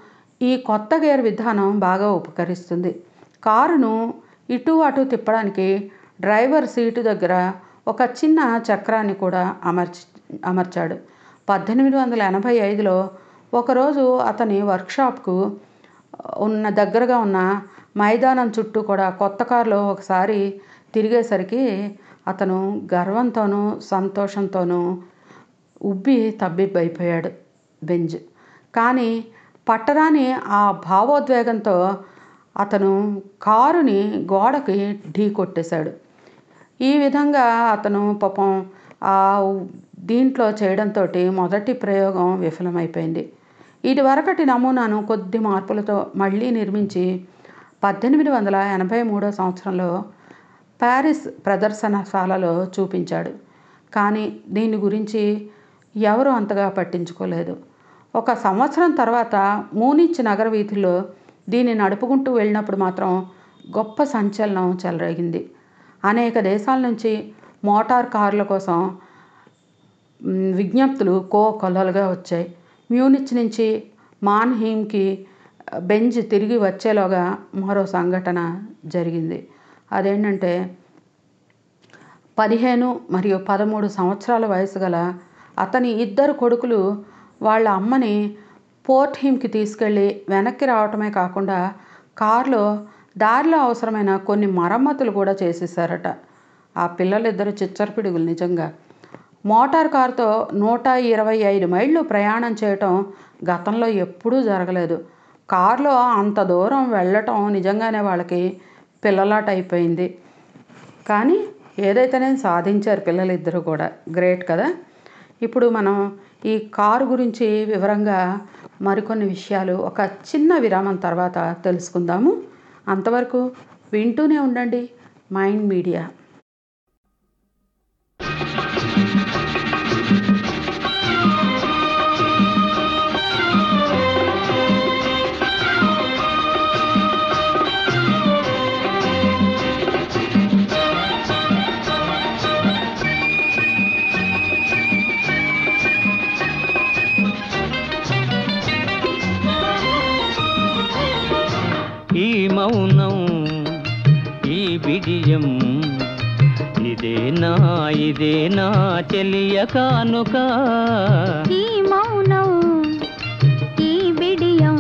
ఈ కొత్త గేర్ విధానం బాగా ఉపకరిస్తుంది కారును ఇటు అటు తిప్పడానికి డ్రైవర్ సీటు దగ్గర ఒక చిన్న చక్రాన్ని కూడా అమర్చి అమర్చాడు పద్దెనిమిది వందల ఎనభై ఐదులో ఒకరోజు అతని వర్క్షాప్కు ఉన్న దగ్గరగా ఉన్న మైదానం చుట్టూ కూడా కొత్త కారులో ఒకసారి తిరిగేసరికి అతను గర్వంతోనూ సంతోషంతోనూ ఉబ్బి తబ్బిబ్బైపోయాడు బెంజ్ కానీ పట్టరాని ఆ భావోద్వేగంతో అతను కారుని గోడకి ఢీ కొట్టేశాడు ఈ విధంగా అతను పాపం ఆ దీంట్లో చేయడంతో మొదటి ప్రయోగం విఫలమైపోయింది ఇది వరకటి నమూనాను కొద్ది మార్పులతో మళ్ళీ నిర్మించి పద్దెనిమిది వందల ఎనభై మూడో సంవత్సరంలో ప్యారిస్ ప్రదర్శనశాలలో చూపించాడు కానీ దీని గురించి ఎవరు అంతగా పట్టించుకోలేదు ఒక సంవత్సరం తర్వాత మూనిచ్ నగర వీధుల్లో దీన్ని నడుపుకుంటూ వెళ్ళినప్పుడు మాత్రం గొప్ప సంచలనం చెలరేగింది అనేక దేశాల నుంచి మోటార్ కార్ల కోసం మ్, విజ్ఞప్తులు కో కొల్లలుగా వచ్చాయి మ్యూనిచ్ నుంచి మాన్హీమ్కి బెంజ్ తిరిగి వచ్చేలోగా మరో సంఘటన జరిగింది అదేంటంటే పదిహేను మరియు పదమూడు సంవత్సరాల వయసు గల అతని ఇద్దరు కొడుకులు వాళ్ళ అమ్మని పోర్ట్ హిమ్కి తీసుకెళ్ళి వెనక్కి రావటమే కాకుండా కారులో దారిలో అవసరమైన కొన్ని మరమ్మతులు కూడా చేసేసారట ఆ పిల్లలిద్దరు చిచ్చరపిడుగులు నిజంగా మోటార్ కారుతో నూట ఇరవై ఐదు మైళ్ళు ప్రయాణం చేయటం గతంలో ఎప్పుడూ జరగలేదు కారులో అంత దూరం వెళ్ళటం నిజంగానే వాళ్ళకి పిల్లలాట అయిపోయింది కానీ ఏదైతేనే సాధించారు పిల్లలిద్దరూ కూడా గ్రేట్ కదా ఇప్పుడు మనం ఈ కారు గురించి వివరంగా మరికొన్ని విషయాలు ఒక చిన్న విరామం తర్వాత తెలుసుకుందాము అంతవరకు వింటూనే ఉండండి మైండ్ మీడియా ఈ మౌనం ఈ బిడియం ఇదేనా ఇదేనా చెలియ కానుక ఈ మౌనం ఈ బిడియం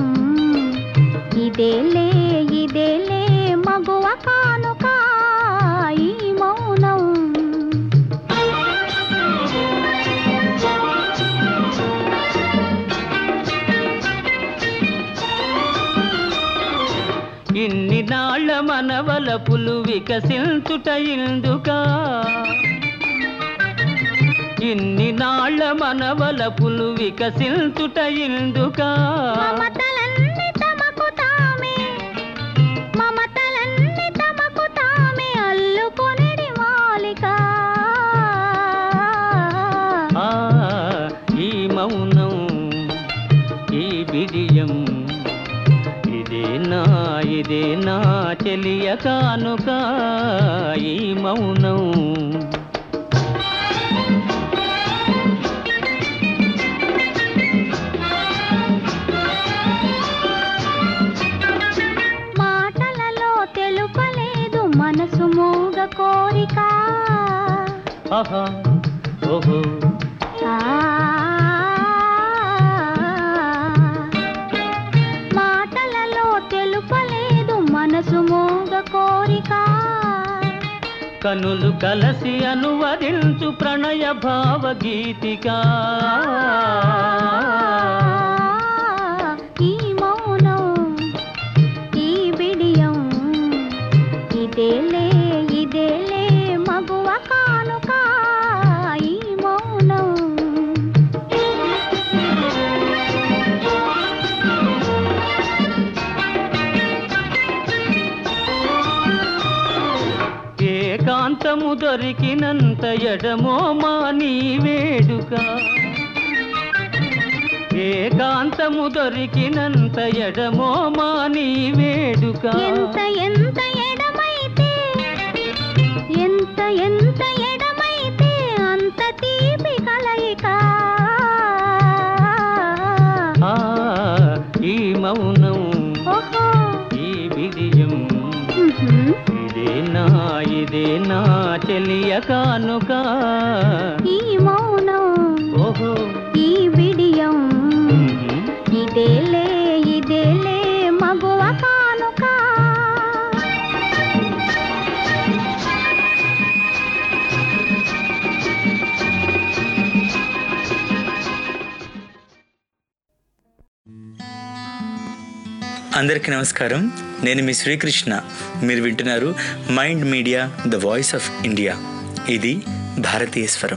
ఇదేలే ఇదేలే మగువ కానుక ఈ మౌనం ఇన్ని నాళ్ళ మనవలపులు వికసించుట ఇందుకా ఇన్ని నాళ్ళ మనవలపులు వికసించుట ఇందుకా మమతలన్నీ తమకు తామే మమతలన్నీ తమకు తామే అల్లుకొనిడి మాలిక ఆ ఈ మౌనం ఈ బిడియం ఇదేనా ఇదేనా చెలియ కానుక ఈ మౌనం మాటలలో తెలుపలేదు మనసు మూగ కోరిక ఆహా ఓహో ఆ మాటలలో తెలుపలేదు మనసు మూగ కోరిక కనులు కలసి అనువదించు ప్రణయ భావగీతిక ఈ మౌనం ఈ బిడియం ఇదేలే ఇదేలే మగువ కానుక ఈ మౌనం ఏకాంతము దొరికినంత ఎడమో మా నీ వేడుక ఏకాంతము దొరికినంత ఎడమో మా నీ వేడుక ఎంత ఎంత ఎడమైతే ఎంత ఎంత ఎడమైతే అంత తీపి కలయిక ఆ, ఈ మౌనం మౌనం ఓహో ఈ విజయం మ్మ్హ్మ్. ఇదేనా ఇదేనా చెలియ కానుక ఈ మౌనం ఓహో ఈ బిడియం ఉహు. ఇదేలే ఇదేలే మగువ కానుక అందరికీ నమస్కారం నేను మీ శ్రీకృష్ణ మీరు వింటున్నారు mind media the voice of India ఇది భారతీయ స్వరం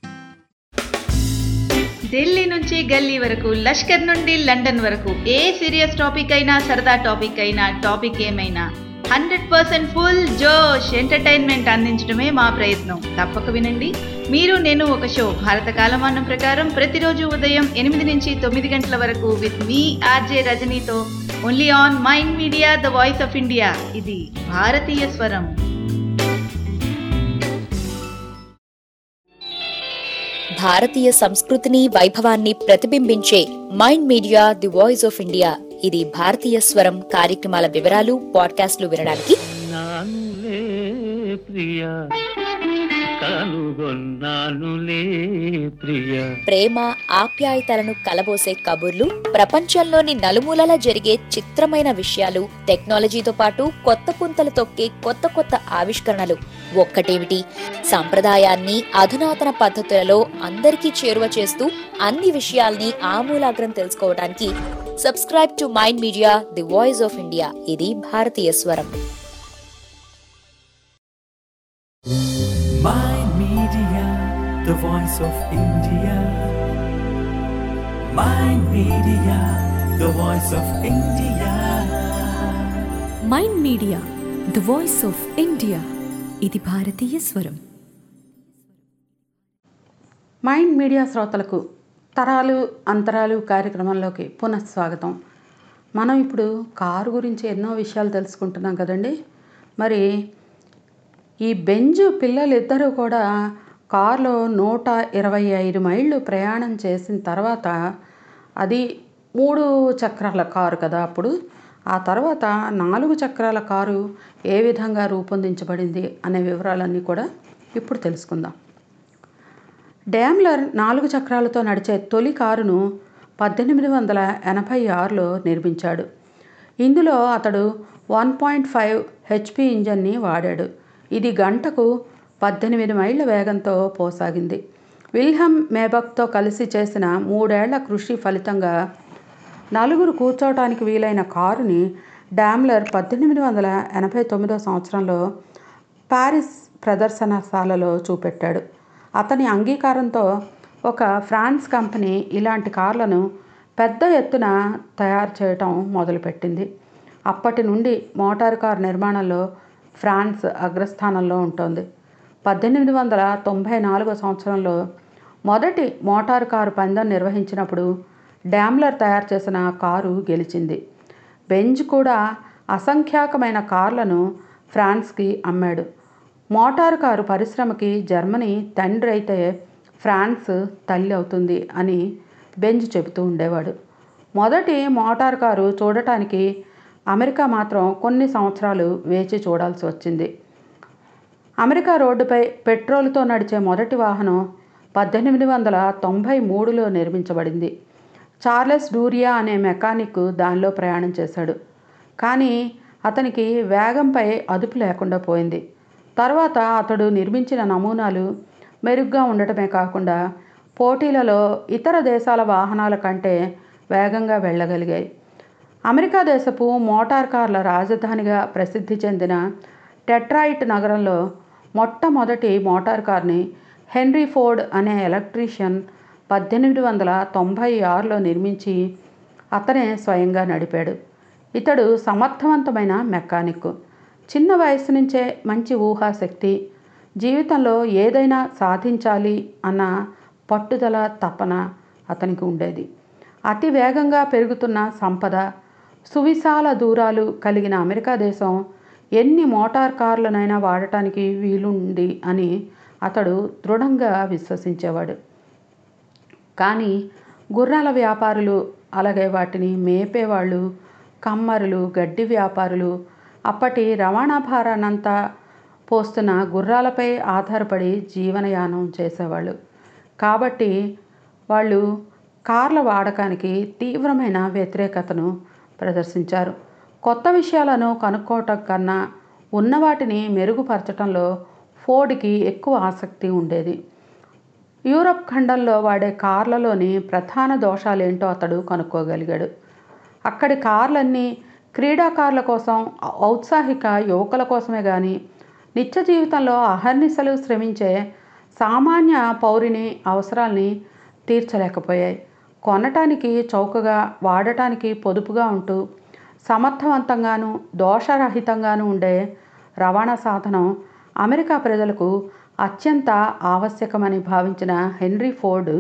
ఢిల్లీ నుంచి గల్లీ వరకు లష్కర్ నుండి లండన్ వరకు ఏ సీరియస్ టాపిక్ అయినా సరదా టాపిక్ అయినా టాపిక్ ఏమైనా హండ్రెడ్ పర్సెంట్ ఫుల్ జోష్ ఎంటర్టైన్మెంట్ అందించడమే మా ప్రయత్నం తప్పక వినండి మీరు నేను ఒక షో భారత కాలమానం ప్రకారం ప్రతిరోజు ఉదయం ఎనిమిది నుంచి తొమ్మిది గంటల వరకు విత్ మీ ఆర్జే రజనీతో only on mind media the voice of India ఇది భారతీయ స్వరం భారతీయ సంస్కృతిని వైభవాన్ని ప్రతిబింబించే mind media the voice of India ఇది భారతీయ స్వరం కార్యక్రమాల వివరాలు పాడ్కాస్ట్లు వినడానికి నానులే ప్రియ కనుగొన్నానులే ప్రియ ప్రేమ ఆప్యాయతలను కలబోసే కబుర్లు ప్రపంచంలోని నలుమూలలా జరిగే చిత్రమైన విషయాలు టెక్నాలజీతో పాటు కొత్త పుంతలు తొక్కే కొత్త కొత్త ఆవిష్కరణలు ఒక్కటేమిటి సంప్రదాయాన్ని అధునాతన పద్ధతులలో అందరికీ చేరువ చేస్తూ అన్ని విషయాల్ని ఆమూలాగ్రం తెలుసుకోవడానికి subscribe to mind media the voice of India ఇది భారతీయ స్వరం Mind Media, the voice of India. Mind Media, the voice of India. Mind media the voice of India ఇది భారతీయ స్వరం మైండ్ మీడియా శ్రోతలకు తరాలు అంతరాలు కార్యక్రమంలోకి పునఃస్వాగతం మనం ఇప్పుడు కారు గురించి ఎన్నో విషయాలు తెలుసుకుంటున్నాం కదండి మరి ఈ బెంజ్ పిల్లలిద్దరూ కూడా కారులో నూట ఇరవై ఐదు మైళ్ళు ప్రయాణం చేసిన తర్వాత అది మూడు చక్రాల కారు కదా అప్పుడు ఆ తర్వాత నాలుగు చక్రాల కారు ఏ విధంగా రూపొందించబడింది అనే వివరాలన్నీ కూడా ఇప్పుడు తెలుసుకుందాం డ్యామ్లర్ నాలుగు చక్రాలతో నడిచే తొలి కారును పద్దెనిమిది వందల ఎనభై ఆరులో నిర్మించాడు ఇందులో అతడు వన్ పాయింట్ ఫైవ్ హెచ్పి ఇంజన్ని వాడాడు ఇది గంటకు పద్దెనిమిది మైళ్ళ వేగంతో పోసాగింది విల్హమ్ మేబక్తో కలిసి చేసిన మూడేళ్ల కృషి ఫలితంగా నలుగురు కూర్చోవటానికి వీలైన కారుని డామ్లర్ పద్దెనిమిది వందల ఎనభై తొమ్మిదో సంవత్సరంలో ప్యారిస్ ప్రదర్శనశాలలో చూపెట్టాడు అతని అంగీకారంతో ఒక ఫ్రాన్స్ కంపెనీ ఇలాంటి కార్లను పెద్ద ఎత్తున తయారు చేయటం మొదలుపెట్టింది అప్పటి నుండి మోటారు కారు నిర్మాణంలో ఫ్రాన్స్ అగ్రస్థానంలో ఉంటుంది పద్దెనిమిది వందల తొంభై నాలుగో సంవత్సరంలో మొదటి మోటారు కారు పందెం నిర్వహించినప్పుడు డామ్లర్ తయారు చేసిన కారు గెలిచింది బెంజ్ కూడా అసంఖ్యాకమైన కార్లను ఫ్రాన్స్కి అమ్మాడు మోటారు కారు పరిశ్రమకి జర్మనీ తండ్రి అయితే ఫ్రాన్స్ తల్లి అవుతుంది అని బెంజ్ చెబుతూ ఉండేవాడు మొదటి మోటార్ కారు చూడటానికి అమెరికా మాత్రం కొన్ని సంవత్సరాలు వేచి చూడాల్సి వచ్చింది అమెరికా రోడ్డుపై పెట్రోల్తో నడిచే మొదటి వాహనం పద్దెనిమిది వందల తొంభై మూడులో నిర్మించబడింది చార్లెస్ డూరియా అనే మెకానిక్ దానిలో ప్రయాణం చేశాడు కానీ అతనికి వేగంపై అదుపు లేకుండా పోయింది తర్వాత అతడు నిర్మించిన నమూనాలు మెరుగ్గా ఉండటమే కాకుండా పోటీలలో ఇతర దేశాల వాహనాల కంటే వేగంగా వెళ్ళగలిగాయి అమెరికా దేశపు మోటార్ కార్ల రాజధానిగా ప్రసిద్ధి చెందిన టెట్రాయిట్ నగరంలో మొట్టమొదటి మోటార్ కార్ని హెన్రీ ఫోర్డ్ అనే ఎలక్ట్రీషియన్ పద్దెనిమిది వందల తొంభై ఆరులో నిర్మించి అతనే స్వయంగా నడిపాడు ఇతడు సమర్థవంతమైన మెకానిక్ చిన్న వయసు నుంచే మంచి ఊహాశక్తి జీవితంలో ఏదైనా సాధించాలి అన్న పట్టుదల తపన అతనికి ఉండేది అతి వేగంగా పెరుగుతున్న సంపద సువిశాల దూరాలు కలిగిన అమెరికా దేశం ఎన్ని మోటార్ కార్లనైనా వాడటానికి వీలుంది అని అతడు దృఢంగా విశ్వసించేవాడు కానీ గుర్రాల వ్యాపారులు అలాగే వాటిని మేపేవాళ్ళు కమ్మరులు గడ్డి వ్యాపారులు అప్పటి రవాణా భారాన్నంతా పోస్తున్న గుర్రాలపై ఆధారపడి జీవనయానం చేసేవాళ్ళు కాబట్టి వాళ్ళు కార్ల వాడకానికి తీవ్రమైన వ్యతిరేకతను ప్రదర్శించారు కొత్త విషయాలను కనుక్కోవటం కన్నా ఉన్న వాటిని మెరుగుపరచడంలో ఫోర్డ్కి ఎక్కువ ఆసక్తి ఉండేది యూరప్ ఖండంలో వాడే కార్లలోని ప్రధాన దోషాలేంటో అతడు కనుక్కోగలిగాడు అక్కడి కార్లన్నీ క్రీడాకారుల కోసం ఔత్సాహిక యువకుల కోసమే కానీ నిత్య జీవితంలో అహర్నిశలు శ్రమించే సామాన్య పౌరిని అవసరాల్ని తీర్చలేకపోయాయి కొనటానికి చౌకగా వాడటానికి పొదుపుగా ఉంటూ సమర్థవంతంగాను దోషరహితంగాను ఉండే రవాణా సాధనం అమెరికా ప్రజలకు అత్యంత ఆవశ్యకమని భావించిన హెన్రీ ఫోర్డ్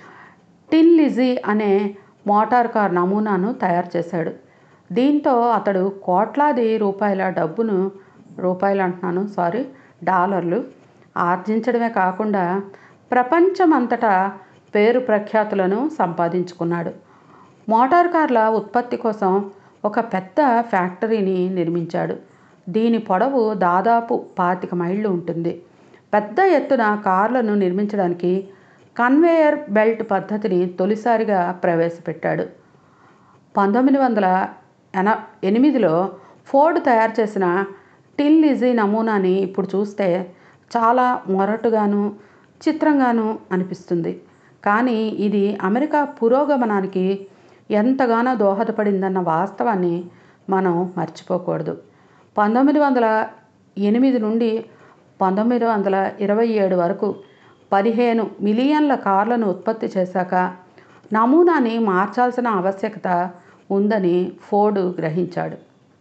టిన్ లిజీ అనే మోటార్ కార్ నమూనాను తయారు చేశాడు దీంతో అతడు కోట్లాది రూపాయల డబ్బును రూపాయలు అంటున్నాను సారీ డాలర్లు ఆర్జించడమే కాకుండా ప్రపంచమంతటా పేరు ప్రఖ్యాతులను సంపాదించుకున్నాడు మోటార్ కార్ల ఉత్పత్తి కోసం ఒక పెద్ద ఫ్యాక్టరీని నిర్మించాడు దీని పొడవు దాదాపు పాతిక మైళ్ళు ఉంటుంది పెద్ద ఎత్తున కార్లను నిర్మించడానికి కన్వేయర్ బెల్ట్ పద్ధతిని తొలిసారిగా ప్రవేశపెట్టాడు పంతొమ్మిది వందల ఎన ఎనిమిదిలో ఫోర్డ్ తయారు చేసిన టిల్ లిజీ నమూనాని ఇప్పుడు చూస్తే చాలా మొరటుగాను చిత్రంగాను అనిపిస్తుంది కానీ ఇది అమెరికా పురోగమనానికి ఎంతగానో దోహదపడిందన్న వాస్తవాన్ని మనం మర్చిపోకూడదు పంతొమ్మిది వందల ఎనిమిది నుండి పంతొమ్మిది వందల ఇరవై ఏడు వరకు పదిహేను మిలియన్ల కార్లను ఉత్పత్తి చేశాక నమూనాని మార్చాల్సిన ఆవశ్యకత ఉందని ఫోర్డ్ గ్రహించాడు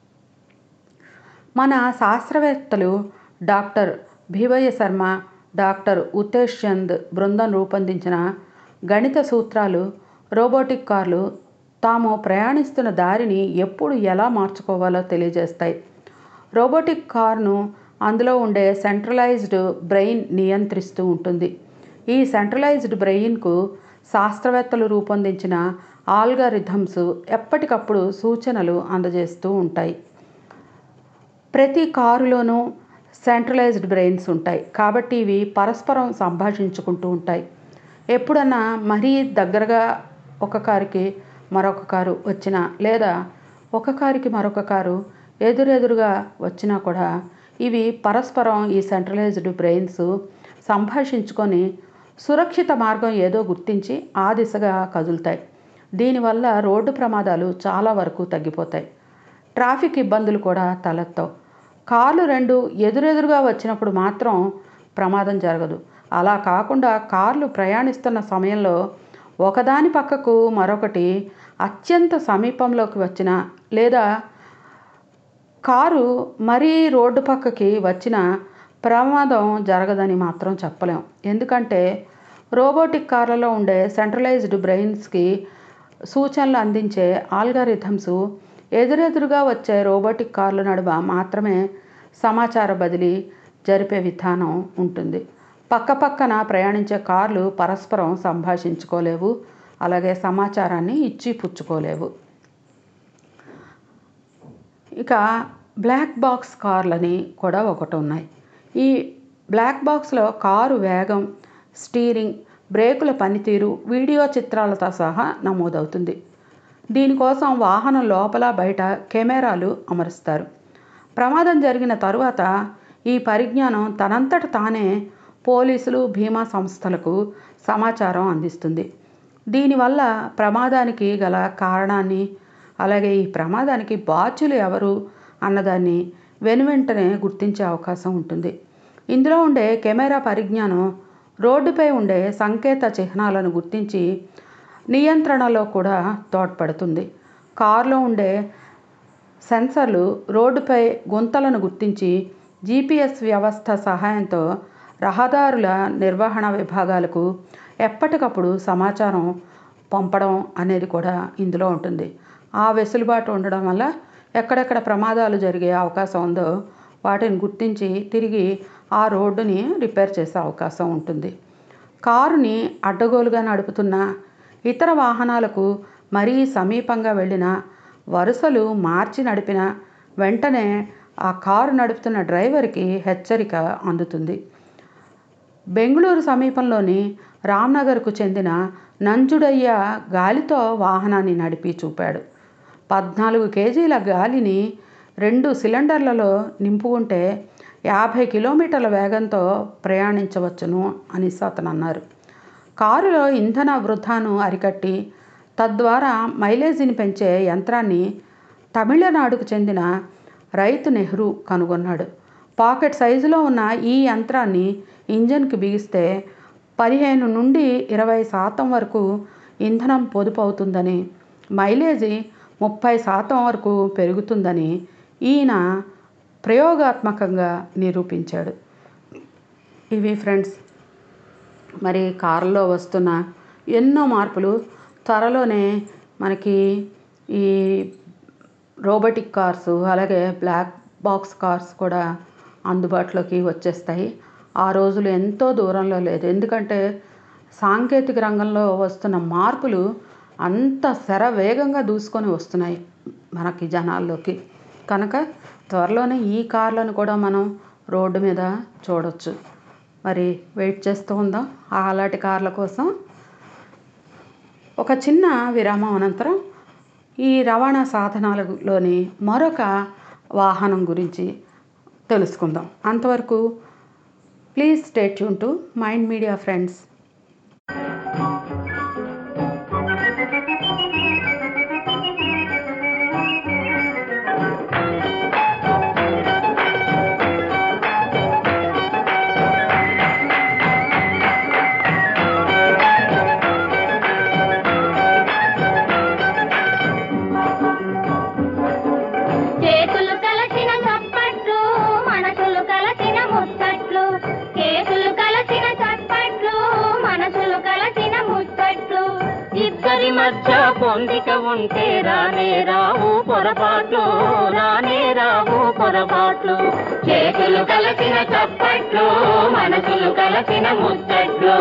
మన శాస్త్రవేత్తలు డాక్టర్ భీవయ్య శర్మ డాక్టర్ ఉతేష్ చంద్ బృందం రూపొందించిన గణిత సూత్రాలు రోబోటిక్ కార్లు తాము ప్రయాణిస్తున్న దారిని ఎప్పుడు ఎలా మార్చుకోవాలో తెలియజేస్తాయి రోబోటిక్ కార్ను అందులో ఉండే సెంట్రలైజ్డ్ బ్రెయిన్ నియంత్రిస్తూ ఉంటుంది ఈ సెంట్రలైజ్డ్ బ్రెయిన్కు శాస్త్రవేత్తలు రూపొందించిన ఆల్గారిథమ్స్ ఎప్పటికప్పుడు సూచనలు అందజేస్తూ ఉంటాయి ప్రతి కారులోనూ సెంట్రలైజ్డ్ బ్రెయిన్స్ ఉంటాయి కాబట్టి ఇవి పరస్పరం సంభాషించుకుంటూ ఉంటాయి ఎప్పుడన్నా మరీ దగ్గరగా ఒక కారుకి మరొక కారు వచ్చినా లేదా ఒక కారుకి మరొక కారు ఎదురెదురుగా వచ్చినా కూడా ఇవి పరస్పరం ఈ సెంట్రలైజ్డ్ బ్రెయిన్స్ సంభాషించుకొని సురక్షిత మార్గం ఏదో గుర్తించి ఆ దిశగా కదులుతాయి దీనివల్ల రోడ్డు ప్రమాదాలు చాలా వరకు తగ్గిపోతాయి ట్రాఫిక్ ఇబ్బందులు కూడా తలెత్తవు కార్లు రెండు ఎదురెదురుగా వచ్చినప్పుడు మాత్రం ప్రమాదం జరగదు అలా కాకుండా కార్లు ప్రయాణిస్తున్న సమయంలో ఒకదాని పక్కకు మరొకటి అత్యంత సమీపంలోకి వచ్చిన లేదా కారు మరీ రోడ్డు పక్కకి వచ్చిన ప్రమాదం జరగదని మాత్రం చెప్పలేం ఎందుకంటే రోబోటిక్ కార్లలో ఉండే సెంట్రలైజ్డ్ బ్రెయిన్స్కి సూచనలు అందించే ఆల్గారిథమ్స్ ఎదురెదురుగా వచ్చే రోబోటిక్ కార్ల నడుమ మాత్రమే సమాచార బదిలీ జరిపే విధానం ఉంటుంది పక్క పక్కన ప్రయాణించే కార్లు పరస్పరం సంభాషించుకోలేవు అలాగే సమాచారాన్ని ఇచ్చి పుచ్చుకోలేవు ఇక బ్లాక్ బాక్స్ కార్లని కూడా ఒకటి ఉన్నాయి ఈ బ్లాక్ బాక్స్లో కారు వేగం స్టీరింగ్ బ్రేకుల పనితీరు వీడియో చిత్రాలతో సహా నమోదవుతుంది దీనికోసం వాహనం లోపల బయట కెమెరాలు అమరుస్తారు ప్రమాదం జరిగిన తరువాత ఈ పరిజ్ఞానం తనంతట తానే పోలీసులు బీమా సంస్థలకు సమాచారం అందిస్తుంది దీనివల్ల ప్రమాదానికి గల కారణాన్ని అలాగే ఈ ప్రమాదానికి బాధ్యులు ఎవరు అన్నదాన్ని వెనువెంటనే గుర్తించే అవకాశం ఉంటుంది ఇందులో ఉండే కెమెరా పరిజ్ఞానం రోడ్డుపై ఉండే సంకేత చిహ్నాలను గుర్తించి నియంత్రణలో కూడా తోడ్పడుతుంది కారులో ఉండే సెన్సర్లు రోడ్డుపై గుంతలను గుర్తించి జీపీఎస్ వ్యవస్థ సహాయంతో రహదారుల నిర్వహణ విభాగాలకు ఎప్పటికప్పుడు సమాచారం పంపడం అనేది కూడా ఇందులో ఉంటుంది ఆ వెసులుబాటు ఉండడం వల్ల ఎక్కడెక్కడ ప్రమాదాలు జరిగే అవకాశం ఉందో వాటిని గుర్తించి తిరిగి ఆ రోడ్డుని రిపేర్ చేసే అవకాశం ఉంటుంది కారుని అడ్డగోలుగా నడుపుతున్న ఇతర వాహనాలకు మరీ సమీపంగా వెళ్ళిన వరుసలు మార్చి నడిపిన వెంటనే ఆ కారు నడుపుతున్న డ్రైవర్కి హెచ్చరిక అందుతుంది బెంగళూరు సమీపంలోని రామ్నగర్కు చెందిన నంజుడయ్య గాలితో వాహనాన్ని నడిపి చూపాడు పద్నాలుగు కేజీల గాలిని రెండు సిలిండర్లలో నింపుకుంటే యాభై కిలోమీటర్ల వేగంతో ప్రయాణించవచ్చును అని అతను అన్నారు కారులో ఇంధన వృధాను అరికట్టి తద్వారా మైలేజీని పెంచే యంత్రాన్ని తమిళనాడుకు చెందిన రైతు నెహ్రూ కనుగొన్నాడు పాకెట్ సైజులో ఉన్న ఈ యంత్రాన్ని ఇంజన్కి బిగిస్తే పదిహేను నుండి ఇరవై శాతం వరకు ఇంధనం పొదుపు అవుతుందని మైలేజీ ముప్పై శాతం వరకు పెరుగుతుందని ఈయన ప్రయోగాత్మకంగా నిరూపించాడు ఇవి ఫ్రెండ్స్ మరి కారులో వస్తున్న ఎన్నో మార్పులు త్వరలోనే మనకి ఈ రోబోటిక్ కార్స్ అలాగే బ్లాక్ బాక్స్ కార్స్ కూడా అందుబాటులోకి వచ్చేస్తాయి ఆ రోజులు ఎంతో దూరంలో లేదు ఎందుకంటే సాంకేతిక రంగంలో వస్తున్న మార్పులు అంత శర వేగంగా దూసుకొని వస్తున్నాయి మనకి జనాల్లోకి కనుక త్వరలోనే ఈ కార్లను కూడా మనం రోడ్డు మీద చూడొచ్చు మరి వెయిట్ చేస్తూ ఉందాం ఆ అలాంటి కార్ల కోసం ఒక చిన్న విరామం అనంతరం ఈ రవాణా సాధనాలలోని మరొక వాహనం గురించి తెలుసుకుందాం అంతవరకు please stay tuned to mind media friends చేతులు కలసిన చప్పట్లు మనసులు కలసిన ముచ్చట్లు చేతులు కలసిన చప్పట్లు మనసులు కలసిన ముచ్చట్లు ఇద్దరి మధ్య పొందిక ఉంటే రానే రావు పొరపాట్లు రానే రావు పొరపాట్లు చేతులు కలసిన చప్పట్లు మనసులు కలసిన ముచ్చట్లు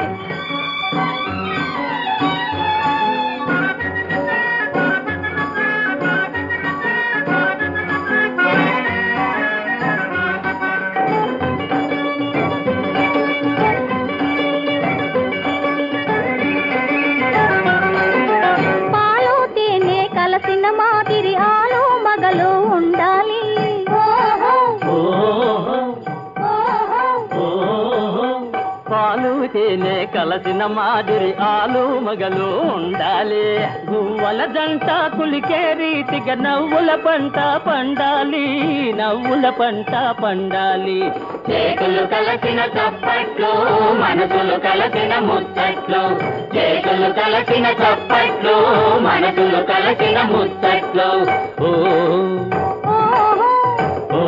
పాలు తేనె కలసిన మాదిరి ఆలు మగలు ఉండాలి ఓహో ఓహో ఓహో ఓహో పాలు తేనె కలసిన మాదిరి ఆలు మగలు ఉండాలి గువ్వల జంట కులికే రీతిగా నవ్వుల పంట పండాలి నవ్వుల పంట పండాలి చేతులు కలసిన చప్పట్లు మనసులు కలసిన ముచ్చట్లు చేతులు కలసిన చప్పట్లు మనసులు కలసిన ముచ్చట్లు ఓ ఓహో ఓ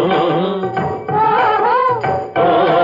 ఓహో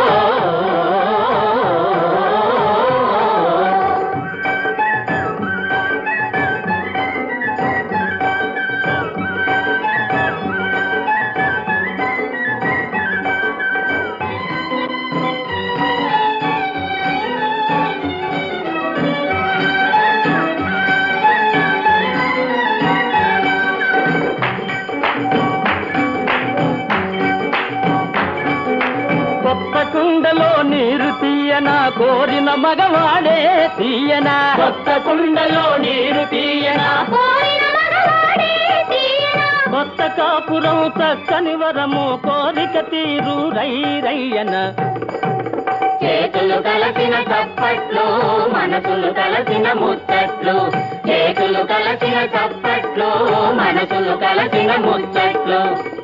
కొత్త కుండలో నీరు తీయనా కోరిన మగవాడే తీయనా కొత్త కుండలో నీరు తీయనా కోరిన మగవాడే తీయనా కొత్త కాపురం చక్కని వరము కోరిక తీరు రై రయ్యన చేతులు కలసిన చప్పట్లు మనసులు కలసిన ముచ్చట్లు చేతులు కలసిన చప్పట్లు మనసులు కలసిన ముచ్చట్లు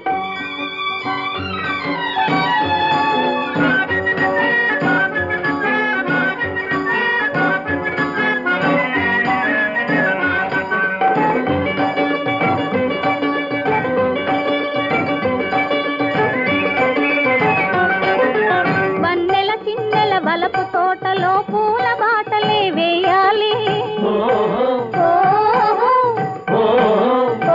వన్నెల చిన్నెల వలపు తోటలో పూల బాటలే వేయాలి ఓహో ఓహో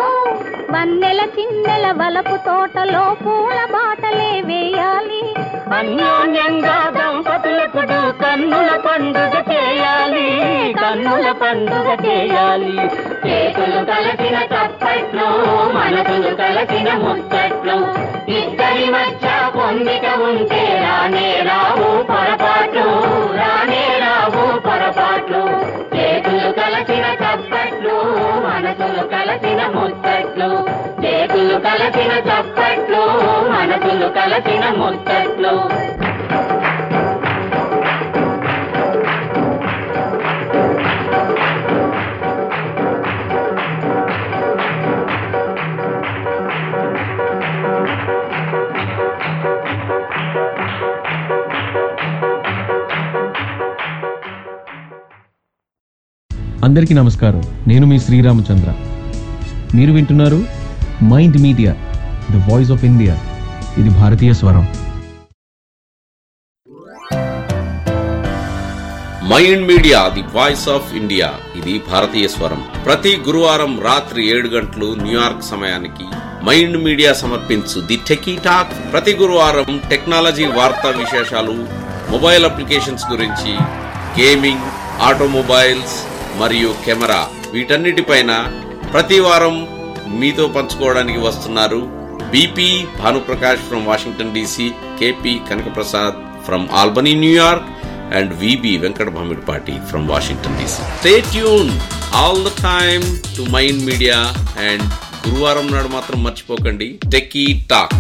వన్నెల చిన్నెల వలపు తోటలో పూల బాటలే వేయాలి అన్యోన్యంగా దంపతులకు కన్నుల పండుగ చేయాలి కన్నుల పండుగ చేయాలి చేతులు కలిసిన చప్పట్లు మనసులు కలిసిన ముచ్చట్లు ఇద్దరి మధ్య పొందిక ఉంటే రానే రావు పొరపాట్లు రానే రావు పొరపాట్లు చేతులు కలిసిన చప్పట్లు మనసులు కలిసిన ముచ్చట్లు చేతులు కలిసిన చప్పట్లు మనసులు కలిసిన ముచ్చట్లు అందరికీ నమస్కారం నేను మీ శ్రీరామచంద్ర మీరు వింటున్నారు mind media the voice of India ఇది భారతీయ స్వరం mind media the voice of India ఇది భారతీయ స్వరం ప్రతి గురువారం రాత్రి ఏడు గంటలు న్యూయార్క్ సమయానికి మైండ్ మీడియా సమర్పించు ది టెకీ టాక్ ప్రతి గురువారం టెక్నాలజీ వార్తా విశేషాలు మొబైల్ అప్లికేషన్స్ గురించి గేమింగ్ ఆటోమొబైల్స్ మరియు కెమెరా వీటన్నిటిపైన ప్రతి వారం మీతో పంచుకోవడానికి వస్తున్నారు BP Bhanuprakash from Washington DC KP Kanakaprasad from Albany New York and VB Venkat Bhamidpati from Washington DC. Stay tuned all the time to Mind Media and గురువారం నాడు మాత్రం మర్చిపోకండి techie talk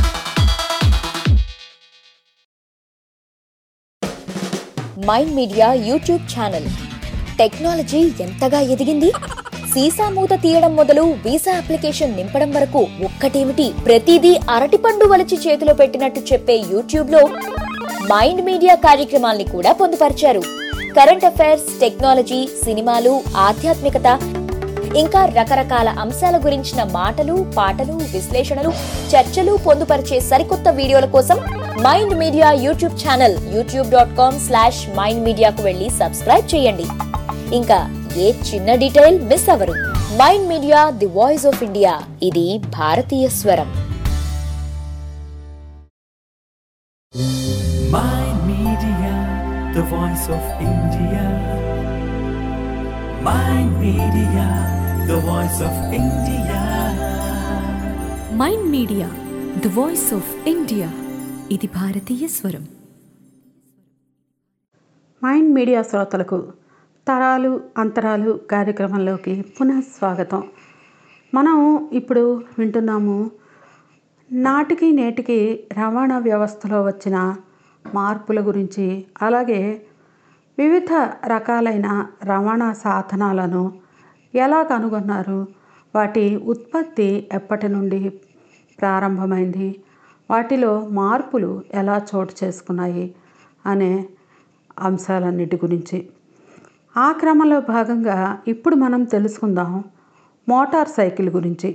mind media YouTube channel technology ఎంతగా ఎదిగింది సీసా మూత తీయడం మొదలు వీసా అప్లికేషన్ నింపడం వరకు ఒక్కటేమిటి ప్రతిదీ అరటిపండు వలిచి చేతిలో పెట్టినట్టు చెప్పే యూట్యూబ్ లో మైండ్ మీడియా కార్యక్రమాల్ని కూడా పొందుపరిచారు కరెంట్ అఫైర్స్ టెక్నాలజీ సినిమాలు ఆధ్యాత్మికత ఇంకా రకరకాల అంశాల గురించిన మాటలు పాటలు విశ్లేషణలు చర్చలు పొందుపరిచే సరికొత్త వీడియోల కోసం mind media YouTube channel YouTube dot com slash mind మీడియాకు వెళ్ళి సబ్స్క్రైబ్ చేయండి ఇంకా ఏ చిన్న డీటెయిల్ మిస్ అవరు mind media the voice of India ఇది భారతీయ స్వరం Mind Media, the voice of India. Mind Media, the voice of India. Mind media the voice of India ఇది భారతీయ స్వరం మైండ్ మీడియా శ్రోతలకు తరాలు అంతరాలు కార్యక్రమంలోకి పునః స్వాగతం మనం ఇప్పుడు వింటున్నాము నాటికి నేటికి రవాణా వ్యవస్థలో వచ్చిన మార్పుల గురించి అలాగే వివిధ రకాలైన రవాణా సాధనాలను ఎలా కనుగొన్నారు వాటి ఉత్పత్తి ఎప్పటి నుండి ప్రారంభమైంది వాటిలో మార్పులు ఎలా చోటు చేసుకున్నాయి అనే అంశాలన్నిటి గురించి ఆ క్రమంలో భాగంగా ఇప్పుడు మనం తెలుసుకుందాం మోటార్ సైకిల్ గురించి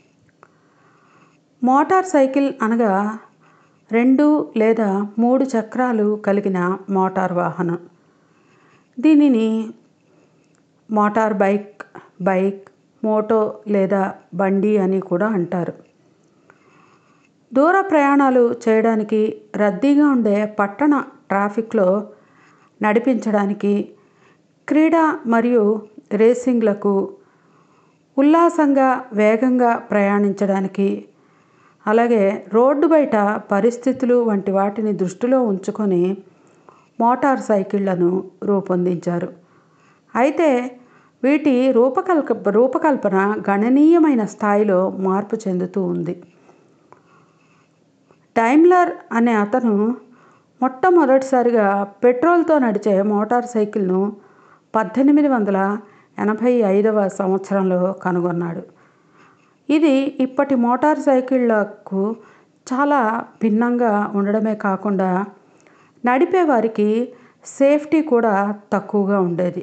మోటార్ సైకిల్ అనగా రెండు లేదా మూడు చక్రాలు కలిగిన మోటార్ వాహనం దీనిని మోటార్ బైక్ బైక్ మోటో లేదా బండి అని కూడా అంటారు దూర ప్రయాణాలు చేయడానికి రద్దీగా ఉండే పట్టణ ట్రాఫిక్లో నడిపించడానికి క్రీడా మరియు రేసింగ్లకు ఉల్లాసంగా వేగంగా ప్రయాణించడానికి అలాగే రోడ్డు బయట పరిస్థితులు వంటి వాటిని దృష్టిలో ఉంచుకొని మోటార్ సైకిళ్లను రూపొందించారు అయితే వీటి రూపకల్ప రూపకల్పన గణనీయమైన స్థాయిలో మార్పు చెందుతూ ఉంది డైమ్లర్ అనే అతను మొట్టమొదటిసారిగా పెట్రోల్తో నడిచే మోటార్ సైకిల్ను పద్దెనిమిది వందల ఎనభై ఐదవ సంవత్సరంలో కనుగొన్నాడు ఇది ఇప్పటి మోటార్ సైకిళ్లకు చాలా భిన్నంగా ఉండడమే కాకుండా నడిపే వారికి సేఫ్టీ కూడా తక్కువగా ఉండేది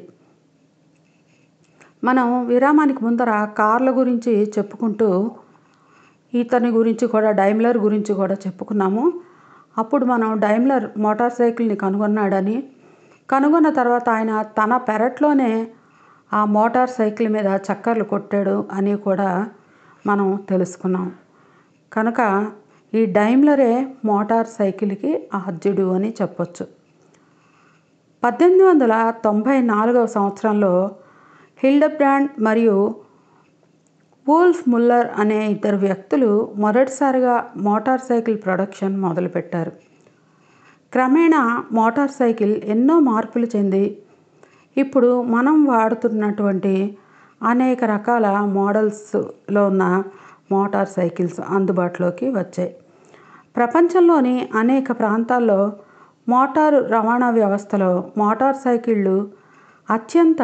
మనం విరామానికి ముందర కార్ల గురించి చెప్పుకుంటూ ఇతని గురించి కూడా డైమ్లర్ గురించి కూడా చెప్పుకున్నాము అప్పుడు మనం డైమ్లర్ మోటార్ సైకిల్ని కనుగొన్నాడని కనుగొన్న తర్వాత ఆయన తన పెరట్లోనే ఆ మోటార్ సైకిల్ మీద చక్కర్లు కొట్టాడు అని కూడా మనం తెలుసుకున్నాం కనుక ఈ డైమ్లరే మోటార్ సైకిల్కి ఆద్యుడు అని చెప్పొచ్చు పద్దెనిమిది వందల తొంభై నాలుగవ సంవత్సరంలో హిల్డబ్రాండ్ మరియు వూల్ఫ్ ముల్లర్ అనే ఇద్దరు వ్యక్తులు మొదటిసారిగా మోటార్ సైకిల్ ప్రొడక్షన్ మొదలుపెట్టారు క్రమేణా మోటార్ సైకిల్ ఎన్నో మార్పులు చెంది ఇప్పుడు మనం వాడుతున్నటువంటి అనేక రకాల మోడల్స్లో ఉన్న మోటార్ సైకిల్స్ అందుబాటులోకి వచ్చాయి ప్రపంచంలోని అనేక ప్రాంతాల్లో మోటారు రవాణా వ్యవస్థలో మోటార్ సైకిళ్ళు అత్యంత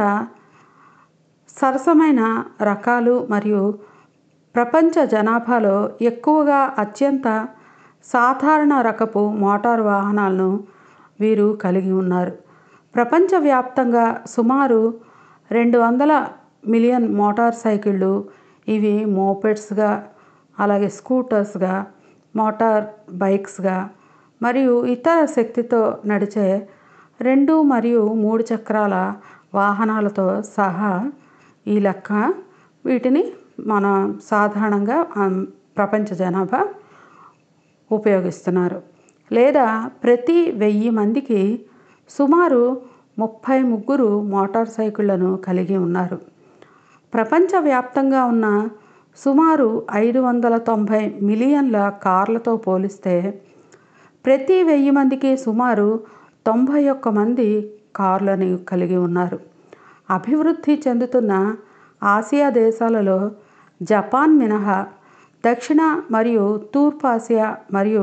సరసమైన రకాలు మరియు ప్రపంచ జనాభాలో ఎక్కువగా అత్యంత సాధారణ రకపు మోటారు వాహనాలను వీరు కలిగి ఉన్నారు ప్రపంచవ్యాప్తంగా సుమారు రెండు వందల మిలియన్ మోటార్ సైకిళ్ళు ఇవి మోపెడ్స్గా అలాగే స్కూటర్స్గా మోటార్ బైక్స్గా మరియు ఇతర శక్తితో నడిచే రెండు మరియు మూడు చక్రాల వాహనాలతో సహా ఈ లెక్క వీటిని మన సాధారణంగా ఆ, ప్రపంచ జనాభా ఉపయోగిస్తున్నారు లేదా ప్రతి వెయ్యి మందికి సుమారు ముప్పై ముగ్గురు మోటార్ సైకిళ్లను కలిగి ఉన్నారు ప్రపంచవ్యాప్తంగా ఉన్న సుమారు ఐదు వందల తొంభై మిలియన్ల కార్లతో పోలిస్తే ప్రతి వెయ్యి మందికి సుమారు తొంభై ఒక్క మంది కార్లను కలిగి ఉన్నారు అభివృద్ధి చెందుతున్న ఆసియా దేశాలలో జపాన్ మినహా దక్షిణ మరియు తూర్పు ఆసియా మరియు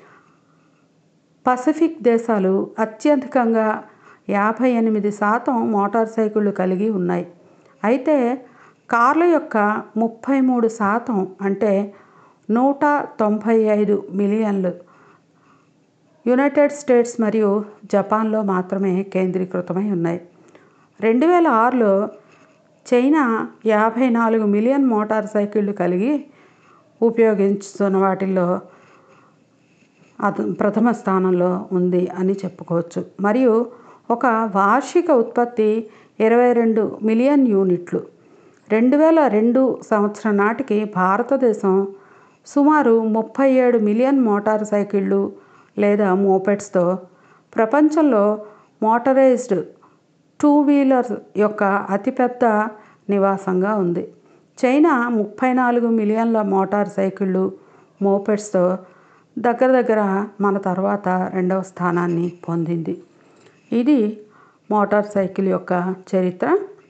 పసిఫిక్ దేశాలు అత్యధికంగా యాభై ఎనిమిది శాతం మోటార్ సైకిళ్ళు కలిగి ఉన్నాయి అయితే కార్ల యొక్క ముప్పై మూడు శాతం అంటే నూట తొంభై ఐదు మిలియన్లు యునైటెడ్ స్టేట్స్ మరియు జపాన్లో మాత్రమే కేంద్రీకృతమై ఉన్నాయి రెండు వేల ఆరులో చైనా యాభై నాలుగు మిలియన్ మోటార్ సైకిళ్ళు కలిగి ఉపయోగిస్తున్న వాటిల్లో అత ప్రథమ స్థానంలో ఉంది అని చెప్పుకోవచ్చు మరియు ఒక వార్షిక ఉత్పత్తి ఇరవై రెండు మిలియన్ యూనిట్లు రెండు వేల రెండు సంవత్సరం నాటికి భారతదేశం సుమారు ముప్పై ఏడు మిలియన్ మోటార్ సైకిళ్ళు లేదా మోపెడ్స్తో ప్రపంచంలో మోటరైజ్డ్ టూ వీలర్స్ యొక్క అతిపెద్ద నివాసంగా ఉంది చైనా ముప్పై నాలుగు మిలియన్ల మోటార్ సైకిళ్ళు మోపెడ్స్తో దగ్గర దగ్గర మన తర్వాత రెండవ స్థానాన్ని పొందింది ఇది మోటార్ సైకిల్ యొక్క చరిత్ర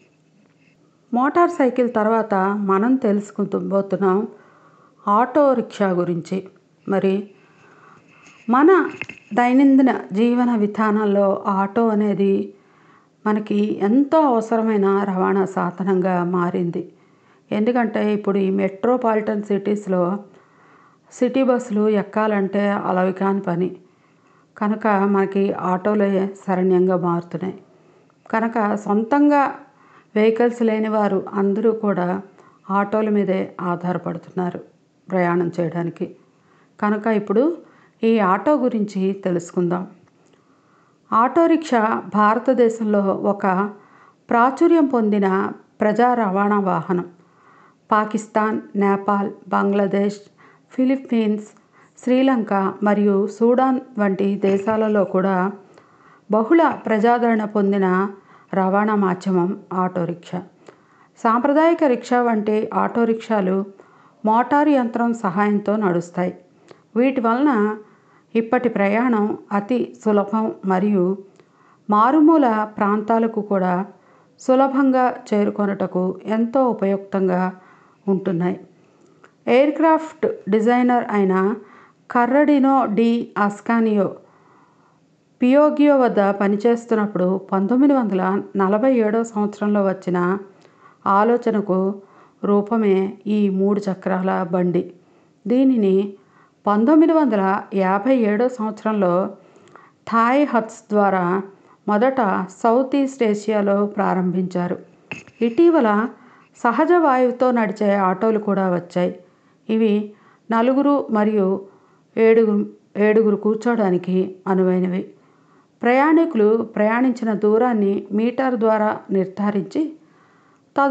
మోటార్ సైకిల్ తర్వాత మనం తెలుసుకుంటుపోతున్నాం ఆటో రిక్షా గురించి మరి మన దైనందిన జీవన విధానంలో ఆటో అనేది మనకి ఎంతో అవసరమైన రవాణా సాధనంగా మారింది ఎందుకంటే ఇప్పుడు ఈ మెట్రోపాలిటన్ సిటీస్లో సిటీ బస్సులు ఎక్కాలంటే అలవి కాని పని కనుక మనకి ఆటోలే శరణ్యంగా మారుతున్నాయి కనుక సొంతంగా వెహికల్స్ లేని వారు అందరూ కూడా ఆటోల మీదే ఆధారపడుతున్నారు ప్రయాణం చేయడానికి కనుక ఇప్పుడు ఈ ఆటో గురించి తెలుసుకుందాం ఆటో రిక్షా భారతదేశంలో ఒక ప్రాచుర్యం పొందిన ప్రజా రవాణా వాహనం పాకిస్తాన్ నేపాల్ బంగ్లాదేశ్ ఫిలిప్పీన్స్ శ్రీలంక మరియు సూడాన్ వంటి దేశాలలో కూడా బహుళ ప్రజాదరణ పొందిన రవాణా మాధ్యమం ఆటో రిక్షా సాంప్రదాయిక రిక్షా వంటి ఆటో రిక్షాలు మోటారు యంత్రం సహాయంతో నడుస్తాయి వీటి వలన ఇప్పటి ప్రయాణం అతి సులభం మరియు మారుమూల ప్రాంతాలకు కూడా సులభంగా చేరుకొనుటకు ఎంతో ఉపయుక్తంగా ఉంటున్నాయి ఎయిర్ క్రాఫ్ట్ డిజైనర్ అయిన కర్రడినో డి అస్కానియో పియోగియో వద్ద పనిచేస్తున్నప్పుడు పంతొమ్మిది వందల నలభై ఏడో సంవత్సరంలో వచ్చిన ఆలోచనకు రూపమే ఈ మూడు చక్రాల బండి దీనిని పంతొమ్మిది వందల యాభై ఏడో సంవత్సరంలో థాయ్ హట్స్ ద్వారా మొదట సౌత్ ఈస్ట్ ఏషియాలో ప్రారంభించారు ఇటీవల సహజ వాయువుతో నడిచే ఆటోలు కూడా వచ్చాయి ఇవి నలుగురు మరియు ఏడుగురు ఏడుగురు కూర్చోడానికి అనువైనవి ప్రయాణికులు ప్రయాణించిన దూరాన్ని మీటర్ ద్వారా నిర్ధారించి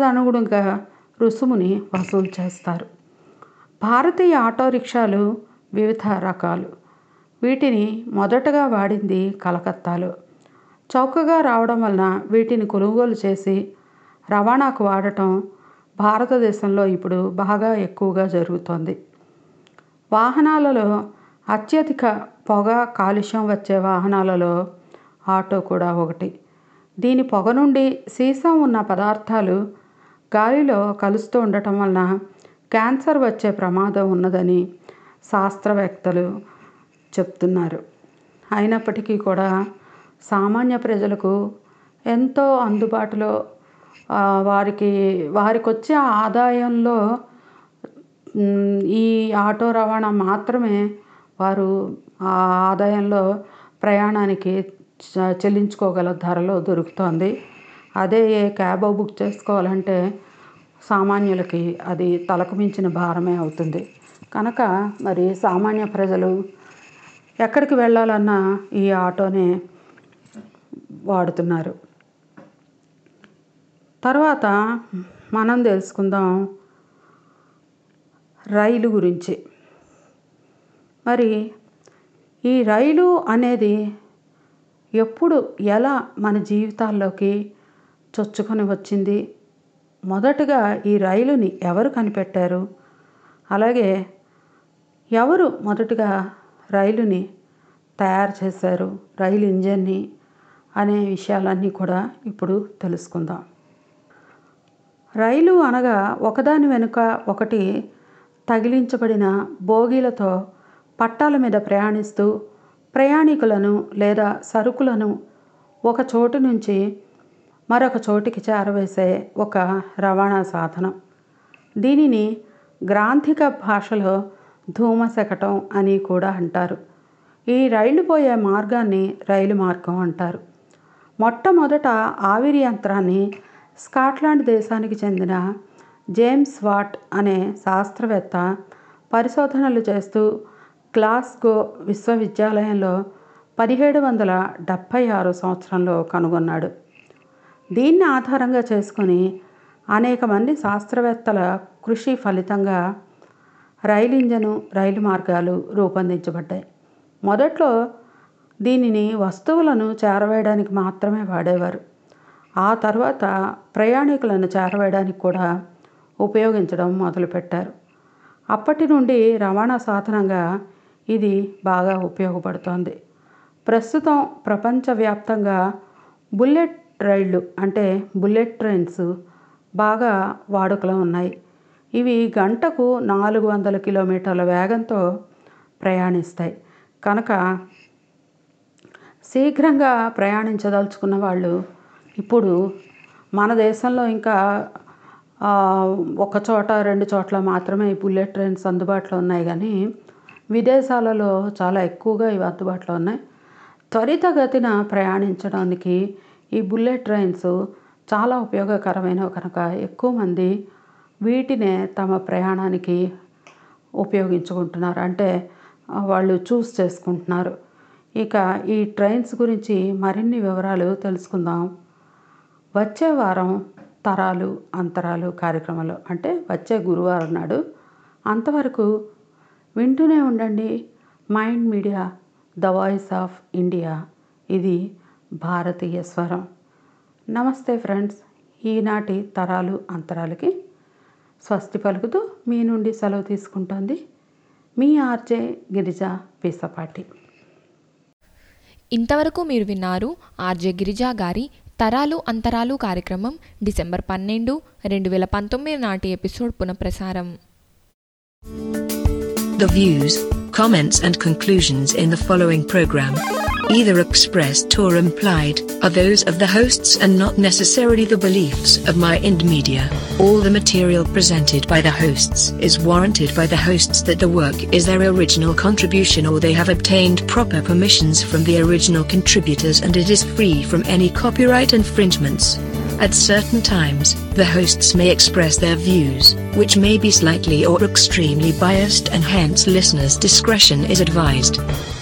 తదనుగుణంగా రుసుముని వసూలు చేస్తారు భారతీయ ఆటో రిక్షాలు వివిధ రకాలు వీటిని మొదటగా వాడింది కలకత్తాలో చౌకగా రావడం వలన వీటిని కొనుగోలు చేసి రవాణాకు వాడటం భారతదేశంలో ఇప్పుడు బాగా ఎక్కువగా జరుగుతోంది వాహనాలలో అత్యధిక పొగ కాలుష్యం వచ్చే వాహనాలలో ఆటో కూడా ఒకటి దీని పొగ నుండి సీసం ఉన్న పదార్థాలు గాలిలో కలుస్తూ ఉండటం వలన క్యాన్సర్ వచ్చే ప్రమాదం ఉన్నదని శాస్త్రవేత్తలు చెప్తున్నారు అయినప్పటికీ కూడా సామాన్య ప్రజలకు ఎంతో అందుబాటులో ఆ, వారికి వారికి వచ్చే ఆదాయంలో మ్, ఈ ఆటో రవాణా మాత్రమే వారు ఆ ఆదాయంలో ప్రయాణానికి చ- చెల్లించుకోగల ధరలో దొరుకుతోంది అదే ఏ క్యాబ్ బుక్ చేసుకోవాలంటే సామాన్యులకి అది తలకు మించిన భారమే అవుతుంది కనుక మరి సామాన్య ప్రజలు ఎక్కడికి వెళ్ళాలన్నా ఈ ఆటోనే వాడుతున్నారు తర్వాత మనం తెలుసుకుందాం రైలు గురించి మరి ఈ రైలు అనేది ఎప్పుడు ఎలా మన జీవితాల్లోకి చొచ్చుకొని వచ్చింది మొదటగా ఈ రైలుని ఎవరు కనిపెట్టారు అలాగే ఎవరు మొదటగా రైలుని తయారు చేశారు రైలు ఇంజన్ని అనే విషయాలన్నీ కూడా ఇప్పుడు తెలుసుకుందాం రైలు అనగా ఒకదాని వెనుక ఒకటి తగిలించబడిన బోగీలతో పట్టాల మీద ప్రయాణిస్తూ ప్రయాణికులను లేదా సరుకులను ఒక చోటు నుంచి మరొక చోటికి చేరవేసే ఒక రవాణా సాధనం దీనిని గ్రాంథిక భాషలో ధూమశకటం అని కూడా అంటారు ఈ రైలు పోయే మార్గాన్ని రైలు మార్గం అంటారు మొట్టమొదట ఆవిరి యంత్రాన్ని స్కాట్లాండ్ దేశానికి చెందిన జేమ్స్ వాట్ అనే శాస్త్రవేత్త పరిశోధనలు చేస్తూ గ్లాస్గో విశ్వవిద్యాలయంలో పదిహేడు వందల డెబ్భై ఆరు సంవత్సరంలో కనుగొన్నాడు దీన్ని ఆధారంగా చేసుకొని అనేక మంది శాస్త్రవేత్తల కృషి ఫలితంగా రైలు ఇంజను రైలు మార్గాలు రూపొందించబడ్డాయి మొదట్లో దీనిని వస్తువులను చేరవేయడానికి మాత్రమే వాడేవారు ఆ తర్వాత ప్రయాణికులను చేరవేయడానికి కూడా ఉపయోగించడం మొదలుపెట్టారు అప్పటి నుండి రవాణా సాధనంగా ఇది బాగా ఉపయోగపడుతోంది ప్రస్తుతం ప్రపంచవ్యాప్తంగా బుల్లెట్ రైళ్ళు అంటే బుల్లెట్ ట్రైన్స్ బాగా వాడుకలో ఉన్నాయి ఇవి గంటకు నాలుగు వందల కిలోమీటర్ల వేగంతో ప్రయాణిస్తాయి కనుక శీఘ్రంగా ప్రయాణించదలుచుకున్న వాళ్ళు ఇప్పుడు మన దేశంలో ఇంకా ఆ, ఒక చోట రెండు చోట్ల మాత్రమే ఈ బుల్లెట్ ట్రైన్స్ అందుబాటులో ఉన్నాయి కానీ విదేశాలలో చాలా ఎక్కువగా ఇవి అందుబాటులో ఉన్నాయి త్వరితగతిన ప్రయాణించడానికి ఈ బుల్లెట్ ట్రైన్స్ చాలా ఉపయోగకరమైనవి కనుక ఎక్కువ మంది వీటినే తమ ప్రయాణానికి ఉపయోగించుకుంటున్నారు అంటే ఆ, వాళ్ళు చూస్ చేసుకుంటున్నారు ఇక ఈ ట్రైన్స్ గురించి మరిన్ని వివరాలు తెలుసుకుందాం వచ్చే వారం తరాలు అంతరాలు కార్యక్రమంలో అంటే వచ్చే గురువారం నాడు అంతవరకు వింటూనే ఉండండి mind media the voice of India ఇది భారతీయ స్వరం నమస్తే ఫ్రెండ్స్ ఈనాటి తరాలు అంతరాలకి స్వస్తి పలుకుతూ మీ నుండి సెలవు తీసుకుంటోంది మీ ఆర్జే గిరిజ పీసపాటి ఇంతవరకు మీరు విన్నారు ఆర్జే గిరిజా గారి తరాలు అంతరాలు కార్యక్రమం డిసెంబర్ పన్నెండు రెండు వేల పంతొమ్మిది నాటి ఎపిసోడ్ పునఃప్రసారం The views, comments, and conclusions in the following program, either expressed or implied, are those of the hosts and not necessarily the beliefs of My Ind Media. All the material presented by the hosts is warranted by the hosts that the work is their original contribution or they have obtained proper permissions from the original contributors and it is free from any copyright infringements. At certain times, the hosts may express their views, which may be slightly or extremely biased, and hence listeners' discretion is advised.